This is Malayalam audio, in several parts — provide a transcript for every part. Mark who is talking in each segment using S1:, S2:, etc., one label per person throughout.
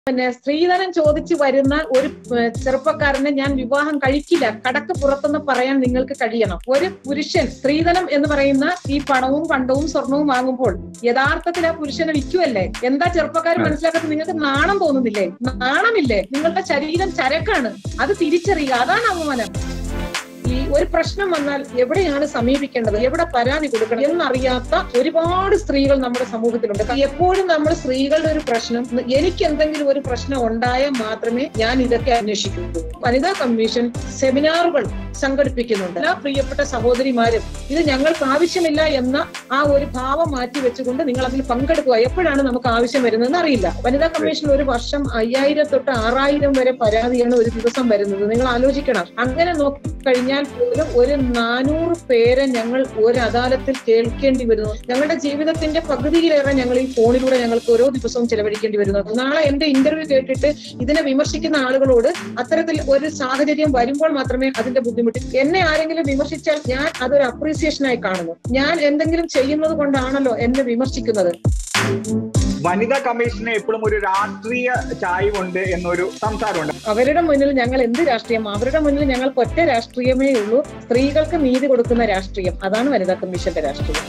S1: പിന്നെ സ്ത്രീധനം ചോദിച്ചു വരുന്ന ഒരു ഏഹ്, ചെറുപ്പക്കാരനെ ഞാൻ വിവാഹം കഴിക്കില്ല കടക്ക് പുറത്തെന്ന് പറയാൻ നിങ്ങൾക്ക് കഴിയണം ഒരു പുരുഷൻ സ്ത്രീധനം എന്ന് പറയുന്ന ഈ പണവും പണ്ടവും സ്വർണവും വാങ്ങുമ്പോൾ യഥാർത്ഥത്തിൽ ആ പുരുഷനെ വിൽക്കുമല്ലേ എന്താ ചെറുപ്പക്കാർ
S2: അതെ.
S1: മനസ്സിലാക്കാത്ത നിങ്ങൾക്ക് നാണം തോന്നുന്നില്ലേ നാണമില്ലേ നിങ്ങളുടെ ശരീരം ചരക്കാണ് അത് തിരിച്ചറിയുക അതാണ് അവമാനം ഈ ഒരു പ്രശ്നം വന്നാൽ എവിടെയാണ് സമീപിക്കേണ്ടത് എവിടെ പരാതി കൊടുക്കണം എന്നറിയാത്ത ഒരുപാട് സ്ത്രീകൾ നമ്മുടെ സമൂഹത്തിലുണ്ട് എപ്പോഴും നമ്മൾ സ്ത്രീകളുടെ ഒരു പ്രശ്നം എനിക്ക് എന്തെങ്കിലും ഒരു പ്രശ്നം ഉണ്ടായാൽ മാത്രമേ ഞാൻ ഇതൊക്കെ അന്വേഷിക്കുള്ളൂ വനിതാ കമ്മീഷൻ സെമിനാറുകൾ സംഘടിപ്പിക്കുന്നുണ്ട് എല്ലാ പ്രിയപ്പെട്ട സഹോദരിമാരും ഇത് ഞങ്ങൾക്ക് ആവശ്യമില്ല എന്ന ആ ഒരു ഭാവം മാറ്റി വെച്ചുകൊണ്ട് നിങ്ങൾ അതിൽ പങ്കെടുക്കുക എപ്പോഴാണ് നമുക്ക് ആവശ്യം വരുന്നതെന്ന് അറിയില്ല വനിതാ കമ്മീഷൻ ഒരു വർഷം അയ്യായിരം തൊട്ട് ആറായിരം വരെ പരാതിയാണ് ഒരു ദിവസം വരുന്നത് നിങ്ങൾ ആലോചിക്കണം അങ്ങനെ നോക്കിക്കഴിഞ്ഞാൽ പോലും ഒരു നാനൂറ് പേരെ ഞങ്ങൾ ഒരു അദാലത്തിൽ കേൾക്കേണ്ടി വരുന്നു ഞങ്ങളുടെ ജീവിതത്തിന്റെ പകുതിയിലേറെ ഞങ്ങൾ ഈ ഫോണിലൂടെ ഞങ്ങൾക്ക് ഓരോ ദിവസവും ചെലവഴിക്കേണ്ടി വരുന്നു നാളെ എന്റെ ഇന്റർവ്യൂ കേട്ടിട്ട് ഇതിനെ വിമർശിക്കുന്ന ആളുകളോട് അത്തരത്തിൽ ഒരു സാഹചര്യം വരുമ്പോൾ മാത്രമേ അതിന്റെ ബുദ്ധിമുട്ട് എന്നെ ആരെങ്കിലും വിമർശിച്ചാൽ ഞാൻ അതൊരു അപ്രീസിയേഷനായി കാണുന്നു ഞാൻ എന്തെങ്കിലും ചെയ്യുന്നത് കൊണ്ടാണല്ലോ എന്നെ വിമർശിക്കുന്നത്
S2: വനിതാ കമ്മീഷന് എപ്പോഴും ഒരു രാഷ്ട്രീയ ചായ്വുണ്ട് എന്നൊരു സംസാരമുണ്ട്
S1: അവരുടെ മുന്നിൽ ഞങ്ങൾ എന്ത് രാഷ്ട്രീയം അവരുടെ മുന്നിൽ ഞങ്ങൾക്ക് ഒറ്റ രാഷ്ട്രീയമേ ഉള്ളൂ സ്ത്രീകൾക്ക് നീതി കൊടുക്കുന്ന രാഷ്ട്രീയം അതാണ് വനിതാ കമ്മീഷന്റെ രാഷ്ട്രീയം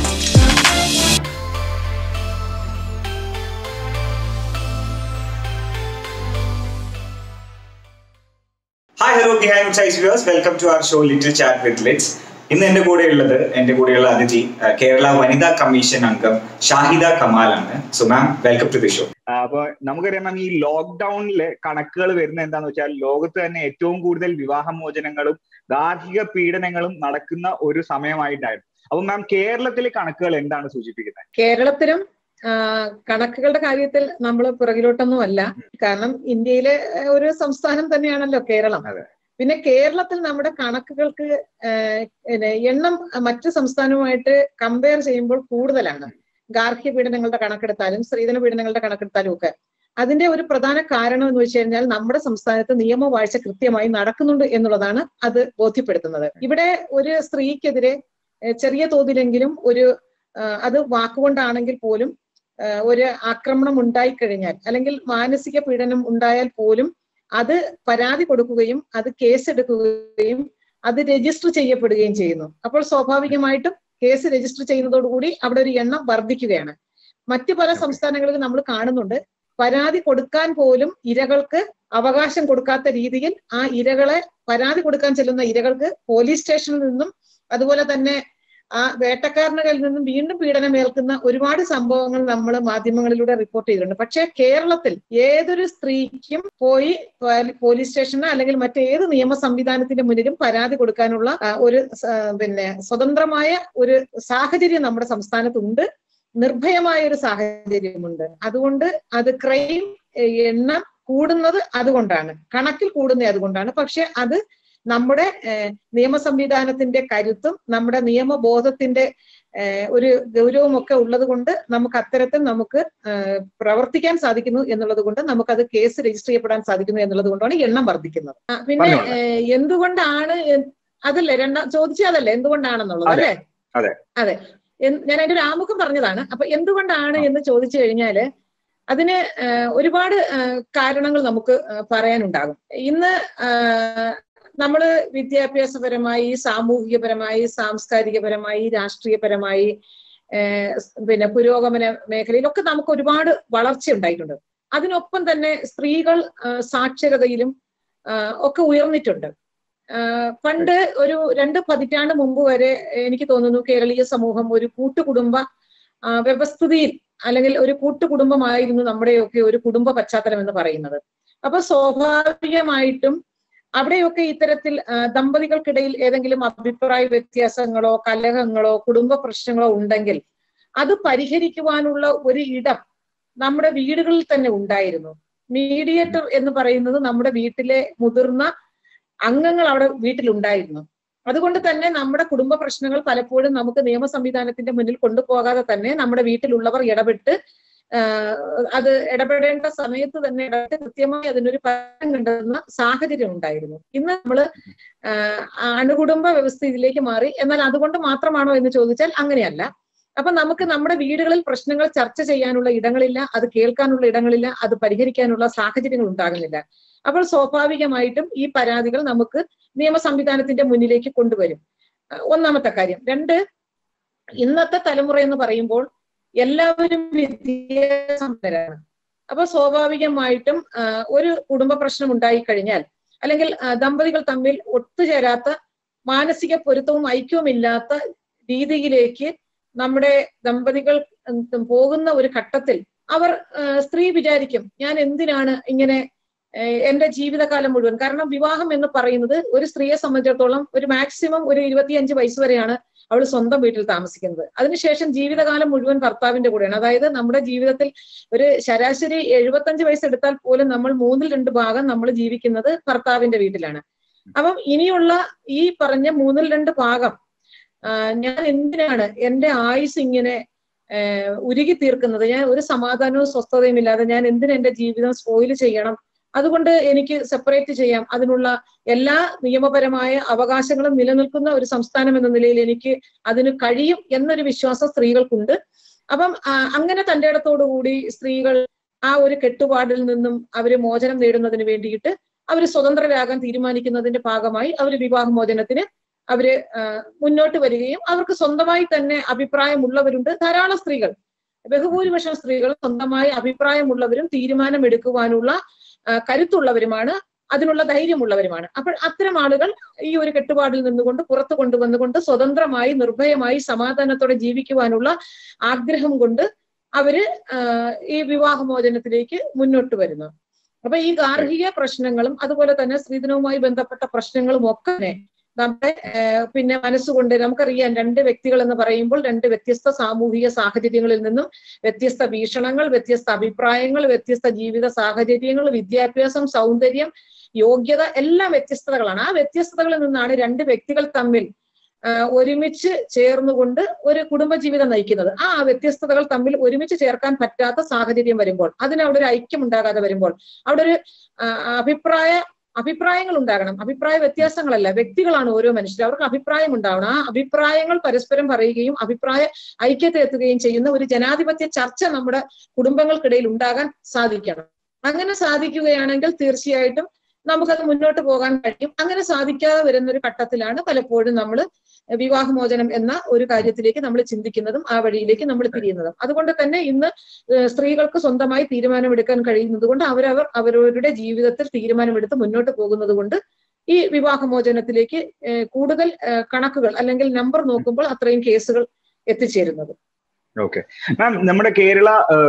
S3: hi hello behind size views welcome to our show little chat with lits ഇന്ന് എന്റെ കൂടെ ഉള്ളത് എന്റെ കൂടെയുള്ള അതിഥി അഹ് കേരള വനിതാ കമ്മീഷൻ അംഗം ഷാഹിദ കമാലാണ് so ma'am welcome to the show
S2: ആ, അപ്പൊ നമുക്കറിയാം മാം ഈ ലോക്ക്ഡൌണില് കണക്കുകൾ വരുന്നത് എന്താന്ന് വെച്ചാൽ ലോകത്ത് തന്നെ ഏറ്റവും കൂടുതൽ വിവാഹമോചനങ്ങളും ഗാർഹിക പീഡനങ്ങളും നടക്കുന്ന ഒരു സമയമായിട്ടായിരുന്നു അപ്പൊ മാം കേരളത്തിലെ കണക്കുകൾ എന്താണ് സൂചിപ്പിക്കുന്നത്
S1: കേരളത്തിലും ആ, കണക്കുകളുടെ കാര്യത്തിൽ നമ്മൾ പുറകിലോട്ടൊന്നും അല്ല കാരണം ഇന്ത്യയിലെ ആ, ഒരു സംസ്ഥാനം തന്നെയാണല്ലോ കേരളം
S2: അതെ.
S1: പിന്നെ കേരളത്തിൽ നമ്മുടെ കണക്കുകൾക്ക് ആ, പിന്നെ എണ്ണം മറ്റ് സംസ്ഥാനവുമായിട്ട് കമ്പയർ ചെയ്യുമ്പോൾ കൂടുതലാണ് ഗാർഹിക പീഡനങ്ങളുടെ കണക്കെടുത്താലും സ്ത്രീധന പീഡനങ്ങളുടെ കണക്കെടുത്താലും ഒക്കെ അതിന്റെ ഒരു പ്രധാന കാരണം എന്ന് വെച്ച് കഴിഞ്ഞാൽ നമ്മുടെ സംസ്ഥാനത്ത് നിയമവാഴ്ച കൃത്യമായി നടക്കുന്നുണ്ട് എന്നുള്ളതാണ് അത് ബോധ്യപ്പെടുത്തുന്നത് ഇവിടെ ഒരു സ്ത്രീക്കെതിരെ ഏഹ് ചെറിയ തോതിലെങ്കിലും ഒരു ആ, അത് വാക്കുകൊണ്ടാണെങ്കിൽ പോലും ആ, ഒരു ആക്രമണം ഉണ്ടായിക്കഴിഞ്ഞാൽ അല്ലെങ്കിൽ മാനസിക പീഡനം ഉണ്ടായാൽ പോലും അത് പരാതി കൊടുക്കുകയും അത് കേസെടുക്കുകയും അത് രജിസ്റ്റർ ചെയ്യപ്പെടുകയും ചെയ്യുന്നു അപ്പോൾ സ്വാഭാവികമായിട്ടും കേസ് രജിസ്റ്റർ ചെയ്യുന്നതോടുകൂടി അവിടെ ഒരു എണ്ണം വർദ്ധിക്കുകയാണ് മറ്റു പല സംസ്ഥാനങ്ങളിലും നമ്മൾ കാണുന്നുണ്ട് പരാതി കൊടുക്കാൻ പോലും ഇരകൾക്ക് അവകാശം കൊടുക്കാത്ത രീതിയിൽ ആ ഇരകളെ പരാതി കൊടുക്കാൻ ചെല്ലുന്ന ഇരകൾക്ക് പോലീസ് സ്റ്റേഷനിൽ നിന്നും അതുപോലെ തന്നെ ആ വേട്ടക്കാരനുകളിൽ നിന്നും വീണ്ടും പീഡനമേൽക്കുന്ന ഒരുപാട് സംഭവങ്ങൾ നമ്മൾ മാധ്യമങ്ങളിലൂടെ റിപ്പോർട്ട് ചെയ്തിട്ടുണ്ട് പക്ഷേ കേരളത്തിൽ ഏതൊരു സ്ത്രീക്കും പോയി പ- പോലീസ് സ്റ്റേഷനോ അല്ലെങ്കിൽ മറ്റേത് നിയമ സംവിധാനത്തിന്റെ മുന്നിലും പരാതി കൊടുക്കാനുള്ള ആ, ഒരു സ- പിന്നെ സ്വതന്ത്രമായ ഒരു സാഹചര്യം നമ്മുടെ സംസ്ഥാനത്തുണ്ട് നിർഭയമായ ഒരു സാഹചര്യമുണ്ട് അതുകൊണ്ട് അത് ക്രൈം എണ്ണം കൂടുന്നത് അതുകൊണ്ടാണ് കണക്കിൽ കൂടുന്നത് അതുകൊണ്ടാണ് പക്ഷെ അത് നമ്മുടെ ഏഹ്, നിയമ സംവിധാനത്തിന്റെ കരുത്തും നമ്മുടെ നിയമബോധത്തിന്റെ ഏഹ്, ഒരു ഗൗരവവും ഒക്കെ ഉള്ളത് കൊണ്ട് നമുക്ക് അത്തരത്തിൽ നമുക്ക് ഏഹ്, പ്രവർത്തിക്കാൻ സാധിക്കുന്നു എന്നുള്ളത് കൊണ്ട് നമുക്കത് കേസ് രജിസ്റ്റർ ചെയ്യപ്പെടാൻ സാധിക്കുന്നു എന്നുള്ളത് കൊണ്ടാണ് എണ്ണം വർദ്ധിക്കുന്നത് ആ, പിന്നെ
S2: പറഞ്ഞോളൂ.
S1: ഏഹ്, എന്തുകൊണ്ടാണ് എ- അതല്ലേ രണ്ടാം ചോദിച്ചത് അതല്ലേ എന്തുകൊണ്ടാണെന്നുള്ളത്
S2: അതെ.
S1: അല്ലേ
S2: അതെ.
S1: അതെ എൻ- ഞാൻ അതിന്റെ ഒരു ആമുഖം പറഞ്ഞതാണ് അപ്പൊ എന്തുകൊണ്ടാണ് എന്ന് ചോദിച്ചു കഴിഞ്ഞാല് അതിന് ഏഹ്, ഒരുപാട് ഏഹ്, കാരണങ്ങൾ നമുക്ക് ഏഹ്, പറയാനുണ്ടാകും ഇന്ന് ഏഹ്, നമ്മള് വിദ്യാഭ്യാസപരമായി സാമൂഹികപരമായി സാംസ്കാരികപരമായി രാഷ്ട്രീയപരമായി ഏഹ്, പിന്നെ പുരോഗമന മേഖലയിലൊക്കെ നമുക്ക് ഒരുപാട് വളർച്ച ഉണ്ടായിട്ടുണ്ട് അതിനൊപ്പം തന്നെ സ്ത്രീകൾ ഏഹ്, സാക്ഷരതയിലും ഏഹ്, ഒക്കെ ഉയർന്നിട്ടുണ്ട് ഏഹ്, പണ്ട് ഒരു രണ്ട് പതിറ്റാണ്ട് മുമ്പ് വരെ എനിക്ക് തോന്നുന്നു കേരളീയ സമൂഹം ഒരു കൂട്ടുകുടുംബ ആ, വ്യവസ്ഥിതിയിൽ അല്ലെങ്കിൽ ഒരു കൂട്ടുകുടുംബമായിരുന്നു നമ്മുടെയൊക്കെ ഒരു കുടുംബ പശ്ചാത്തലം എന്ന് പറയുന്നത് അപ്പൊ സ്വാഭാവികമായിട്ടും അവിടെയൊക്കെ ഇത്തരത്തിൽ ആ, ദമ്പതികൾക്കിടയിൽ ഏതെങ്കിലും അഭിപ്രായ വ്യത്യാസങ്ങളോ കലഹങ്ങളോ കുടുംബ പ്രശ്നങ്ങളോ ഉണ്ടെങ്കിൽ അത് പരിഹരിക്കുവാനുള്ള ഒരു ഇടം നമ്മുടെ വീടുകളിൽ തന്നെ ഉണ്ടായിരുന്നു മീഡിയേറ്റർ എന്ന് പറയുന്നത് നമ്മുടെ വീട്ടിലെ മുതിർന്ന അംഗങ്ങൾ അവിടെ വീട്ടിലുണ്ടായിരുന്നു അതുകൊണ്ട് തന്നെ നമ്മുടെ കുടുംബ പ്രശ്നങ്ങൾ പലപ്പോഴും നമുക്ക് നിയമ സംവിധാനത്തിന്റെ മുന്നിൽ കൊണ്ടുപോകാതെ തന്നെ നമ്മുടെ വീട്ടിലുള്ളവർ ഇടപെട്ട് ആഹ് അത് ഇടപെടേണ്ട സമയത്ത് തന്നെ ഇടപെട്ട് കൃത്യമായി അതിനൊരു പരിഹാരം കണ്ടെത്തുന്ന സാഹചര്യം ഉണ്ടായിരുന്നു ഇന്ന് നമ്മള് ആഹ് അണുകുടുംബ വ്യവസ്ഥ ഇതിലേക്ക് മാറി എന്നാൽ അതുകൊണ്ട് മാത്രമാണോ എന്ന് ചോദിച്ചാൽ അങ്ങനെയല്ല അപ്പൊ നമുക്ക് നമ്മുടെ വീടുകളിൽ പ്രശ്നങ്ങൾ ചർച്ച ചെയ്യാനുള്ള ഇടങ്ങളില്ല അത് കേൾക്കാനുള്ള ഇടങ്ങളില്ല അത് പരിഹരിക്കാനുള്ള സാഹചര്യങ്ങൾ ഉണ്ടാകുന്നില്ല അപ്പോൾ സ്വാഭാവികമായിട്ടും ഈ പരാതികൾ നമുക്ക് നിയമ സംവിധാനത്തിന്റെ മുന്നിലേക്ക് കൊണ്ടുവരും ഒന്നാമത്തെ കാര്യം രണ്ട് ഇന്നത്തെ തലമുറ എന്ന് പറയുമ്പോൾ എല്ലാവരും വിദ്യാസമ്പന്നരാണ് അപ്പൊ സ്വാഭാവികമായിട്ടും ഒരു കുടുംബ പ്രശ്നം ഉണ്ടായി കഴിഞ്ഞാൽ അല്ലെങ്കിൽ ദമ്പതികൾ തമ്മിൽ ഒത്തുചേരാത്ത മാനസിക പൊരുത്തവും ഐക്യവും ഇല്ലാത്ത രീതിയിലേക്ക് നമ്മുടെ ദമ്പതികൾ പോകുന്ന ഒരു ഘട്ടത്തിൽ അവർ സ്ത്രീ വിചാരിക്കും ഞാൻ എന്തിനാണ് ഇങ്ങനെ എന്റെ ജീവിതകാലം മുഴുവൻ കാരണം വിവാഹം എന്ന് പറയുന്നത് ഒരു സ്ത്രീയെ സംബന്ധിച്ചിടത്തോളം ഒരു മാക്സിമം ഒരു ഇരുപത്തിയഞ്ച് വയസ്സ് വരെയാണ് അവൾ സ്വന്തം വീട്ടിൽ താമസിക്കുന്നത് അതിനുശേഷം ജീവിതകാലം മുഴുവൻ ഭർത്താവിന്റെ കൂടെയാണ് അതായത് നമ്മുടെ ജീവിതത്തിൽ ഒരു ശരാശരി എഴുപത്തഞ്ച് വയസ്സെടുത്താൽ പോലും നമ്മൾ മൂന്നിൽ രണ്ട് ഭാഗം നമ്മൾ ജീവിക്കുന്നത് ഭർത്താവിന്റെ വീട്ടിലാണ് അപ്പം ഇനിയുള്ള ഈ പറഞ്ഞ മൂന്നിൽ രണ്ട് ഭാഗം ഞാൻ എന്തിനാണ് എന്റെ ആയുസ് ഇങ്ങനെ ഉരുകി തീർക്കുന്നത് ഞാൻ ഒരു സമാധാനവും സ്വസ്ഥതയും ഇല്ലാതെ ഞാൻ എന്തിനു എന്റെ ജീവിതം സ്പോയിൽ ചെയ്യണം അതുകൊണ്ട് എനിക്ക് സെപ്പറേറ്റ് ചെയ്യാം അതിനുള്ള എല്ലാ നിയമപരമായ അവകാശങ്ങളും നിലനിൽക്കുന്ന ഒരു സംസ്ഥാനം എന്ന നിലയിൽ എനിക്ക് അതിന് കഴിയും എന്നൊരു വിശ്വാസം സ്ത്രീകൾക്കുണ്ട് അപ്പം അങ്ങനെ തന്റെ ഇടത്തോടുകൂടി സ്ത്രീകൾ ആ ഒരു കെട്ടുപാടിൽ നിന്നും അവര് മോചനം നേടുന്നതിന് വേണ്ടിയിട്ട് അവർ സ്വതന്ത്രരാകാൻ തീരുമാനിക്കുന്നതിന്റെ ഭാഗമായി അവർ വിവാഹമോചനത്തിന് അവര് മുന്നോട്ട് വരികയും അവർക്ക് സ്വന്തമായി തന്നെ അഭിപ്രായമുള്ളവരുണ്ട് ധാരാളം സ്ത്രീകൾ ബഹുഭൂരിപക്ഷം സ്ത്രീകൾ സ്വന്തമായി അഭിപ്രായമുള്ളവരും തീരുമാനമെടുക്കുവാനുള്ള കരുത്തുള്ളവരുമാണ് അതിനുള്ള ധൈര്യമുള്ളവരുമാണ് അപ്പോൾ അത്തരം ആളുകൾ ഈ ഒരു കെട്ടുപാടിൽ നിന്നുകൊണ്ട് പുറത്തു കൊണ്ടുവന്നുകൊണ്ട് സ്വതന്ത്രമായി നിർഭയമായി സമാധാനത്തോടെ ജീവിക്കുവാനുള്ള ആഗ്രഹം കൊണ്ട് അവര് ഈ വിവാഹമോചനത്തിലേക്ക് മുന്നോട്ട് വരുന്നു അപ്പൊ ഈ ഗാർഹിക പ്രശ്നങ്ങളും അതുപോലെ തന്നെ സ്ത്രീധനവുമായി ബന്ധപ്പെട്ട പ്രശ്നങ്ങളും ഒക്കെ നമ്മുടെ പിന്നെ മനസ്സുകൊണ്ട് നമുക്കറിയാം രണ്ട് വ്യക്തികൾ എന്ന് പറയുമ്പോൾ രണ്ട് വ്യത്യസ്ത സാമൂഹിക സാഹചര്യങ്ങളിൽ നിന്നും വ്യത്യസ്ത വീക്ഷണങ്ങൾ വ്യത്യസ്ത അഭിപ്രായങ്ങൾ വ്യത്യസ്ത ജീവിത സാഹചര്യങ്ങൾ വിദ്യാഭ്യാസം സൗന്ദര്യം യോഗ്യത എല്ലാം വ്യത്യസ്തതകളാണ് ആ വ്യത്യസ്തതകളിൽ നിന്നാണ് രണ്ട് വ്യക്തികൾ തമ്മിൽ ഒരുമിച്ച് ചേർന്നുകൊണ്ട് ഒരു കുടുംബജീവിതം നയിക്കുന്നത് ആ വ്യത്യസ്തതകൾ തമ്മിൽ ഒരുമിച്ച് ചേർക്കാൻ പറ്റാത്ത സാഹചര്യം വരുമ്പോൾ അതിന് അവിടെ ഒരു ഐക്യം ഉണ്ടാകാതെ വരുമ്പോൾ അവിടെ ഒരു അഭിപ്രായ അഭിപ്രായങ്ങൾ ഉണ്ടാകണം അഭിപ്രായ വ്യത്യാസങ്ങളല്ല വ്യക്തികളാണ് ഓരോ മനുഷ്യരും അവർക്ക് അഭിപ്രായം ഉണ്ടാവണം ആ അഭിപ്രായങ്ങൾ പരസ്പരം പറയുകയും അഭിപ്രായ ഐക്യത്തിലെത്തുകയും ചെയ്യുന്ന ഒരു ജനാധിപത്യ ചർച്ച നമ്മുടെ കുടുംബങ്ങൾക്കിടയിൽ ഉണ്ടാകാൻ സാധിക്കണം അങ്ങനെ സാധിക്കുകയാണെങ്കിൽ തീർച്ചയായിട്ടും നമുക്കത് മുന്നോട്ട് പോകാൻ കഴിയും അങ്ങനെ സാധിക്കാതെ വരുന്ന ഒരു ഘട്ടത്തിലാണ് പലപ്പോഴും നമ്മൾ വിവാഹമോചനം എന്ന ഒരു കാര്യത്തിലേക്ക് നമ്മൾ ചിന്തിക്കുന്നതും ആ വഴിയിലേക്ക് നമ്മൾ തിരിയുന്നതും അതുകൊണ്ട് തന്നെ ഇന്ന് സ്ത്രീകൾക്ക് സ്വന്തമായി തീരുമാനമെടുക്കാൻ കഴിയുന്നത് കൊണ്ട് അവരവർ അവരവരുടെ ജീവിതത്തിൽ തീരുമാനമെടുത്ത് മുന്നോട്ട് പോകുന്നത് കൊണ്ട് ഈ വിവാഹമോചനത്തിലേക്ക് കൂടുതൽ കണക്കുകൾ അല്ലെങ്കിൽ നമ്പർ നോക്കുമ്പോൾ അത്രയും കേസുകൾ എത്തിച്ചേരുന്നത്
S2: ഓക്കെ മാം നമ്മുടെ കേരള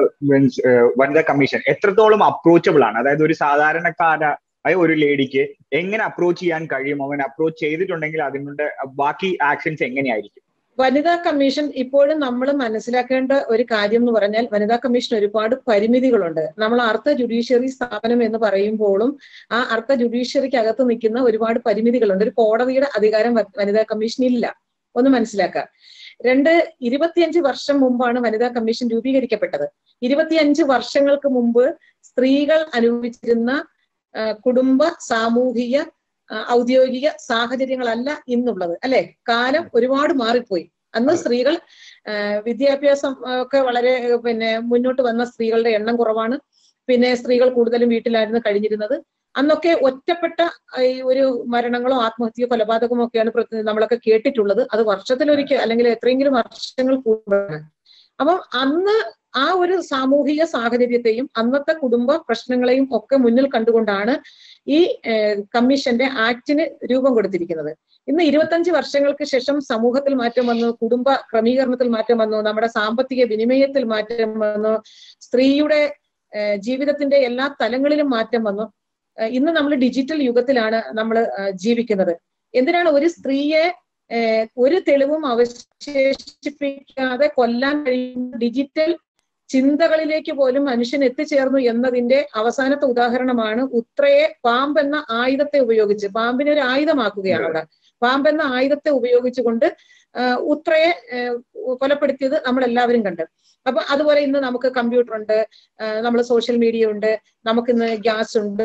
S2: വനിതാ കമ്മീഷൻ എത്രത്തോളം അപ്രോച്ചബിൾ ആണ് അതായത് ഒരു സാധാരണക്കാര ആയ ഒരു ലേഡിക്ക് എങ്ങനെ അപ്രോച്ച് ചെയ്യാൻ കഴിയും അവൻ അപ്രോച്ച് ചെയ്തിട്ടുണ്ടെങ്കിൽ അതിനുള്ള ബാക്കി ആക്ഷൻസ് എങ്ങനെയായിരിക്കും
S1: വനിതാ കമ്മീഷൻ ഇപ്പോഴും നമ്മൾ മനസ്സിലാക്കേണ്ട ഒരു കാര്യം എന്ന് പറഞ്ഞാൽ വനിതാ കമ്മീഷൻ ഒരുപാട് പരിമിതികളുണ്ട് നമ്മൾ അർത്ഥ ജുഡീഷ്യറി സ്ഥാപനം എന്ന് പറയുമ്പോഴും ആ അർത്ഥ ജുഡീഷ്യറിക്ക് അകത്ത് നിൽക്കുന്ന ഒരുപാട് പരിമിതികളുണ്ട് ഒരു കോടതിയുടെ അധികാരം വനിതാ കമ്മീഷൻ ഇല്ല ഒന്ന് മനസ്സിലാക്കുക രണ്ട് ഇരുപത്തിയഞ്ച് വർഷം മുമ്പാണ് വനിതാ കമ്മീഷൻ രൂപീകരിക്കപ്പെട്ടത് ഇരുപത്തിയഞ്ച് വർഷങ്ങൾക്ക് മുമ്പ് സ്ത്രീകൾ അനുഭവിച്ചിരുന്ന കുടുംബ സാമൂഹിക ഔദ്യോഗിക സാഹചര്യങ്ങളല്ല ഇന്നുള്ളത് അല്ലെ കാലം ഒരുപാട് മാറിപ്പോയി അന്ന് സ്ത്രീകൾ വിദ്യാഭ്യാസം ഒക്കെ വളരെ പിന്നെ മുന്നോട്ട് വന്ന സ്ത്രീകളുടെ എണ്ണം കുറവാണ് പിന്നെ സ്ത്രീകൾ കൂടുതലും വീട്ടിലായിരുന്നു കഴിഞ്ഞിരുന്നത് അന്നൊക്കെ ഒറ്റപ്പെട്ട ഈ ഒരു മരണങ്ങളോ ആത്മഹത്യയോ കൊലപാതകമോ ഒക്കെയാണ് നമ്മളൊക്കെ കേട്ടിട്ടുള്ളത് അത് വർഷത്തിലൊരിക്കൽ അല്ലെങ്കിൽ എത്രയെങ്കിലും വർഷങ്ങൾ കൂടുതലാണ് അപ്പം അന്ന് ആ ഒരു സാമൂഹിക സാഹചര്യത്തെയും അന്നത്തെ കുടുംബ പ്രശ്നങ്ങളെയും ഒക്കെ മുന്നിൽ കണ്ടുകൊണ്ടാണ് ഈ കമ്മീഷന്റെ ആക്ടിന് രൂപം കൊടുത്തിരിക്കുന്നത് ഇന്ന് ഇരുപത്തഞ്ച് വർഷങ്ങൾക്ക് ശേഷം സമൂഹത്തിൽ മാറ്റം വന്നു കുടുംബ ക്രമീകരണത്തിൽ മാറ്റം വന്നു നമ്മുടെ സാമ്പത്തിക വിനിമയത്തിൽ മാറ്റം വന്നു സ്ത്രീയുടെ ജീവിതത്തിന്റെ എല്ലാ തലങ്ങളിലും മാറ്റം വന്നു ഇന്ന് നമ്മൾ ഡിജിറ്റൽ യുഗത്തിലാണ് നമ്മൾ ജീവിക്കുന്നത് എന്തിനാണ് ഒരു സ്ത്രീയെ ഒരു തെളിവും അവശേഷിപ്പിക്കാതെ കൊല്ലാൻ കഴിയുന്ന ഡിജിറ്റൽ ചിന്തകളിലേക്ക് പോലും മനുഷ്യൻ എത്തിച്ചേർന്നു എന്നതിന്റെ അവസാനത്തെ ഉദാഹരണമാണ് ഉത്രയെ പാമ്പെന്ന ആയുധത്തെ ഉപയോഗിച്ച് പാമ്പിനെ ഒരു ആയുധമാക്കുകയാണ് അവിടെ പാമ്പെന്ന ആയുധത്തെ ഉപയോഗിച്ചുകൊണ്ട് ഉത്രയെ കൊലപ്പെടുത്തിയത് നമ്മൾ എല്ലാവരും കണ്ട് അപ്പൊ അതുപോലെ ഇന്ന് നമുക്ക് കമ്പ്യൂട്ടർ ഉണ്ട് നമ്മൾ സോഷ്യൽ മീഡിയ ഉണ്ട് നമുക്കിന്ന് ഗ്യാസ് ഉണ്ട്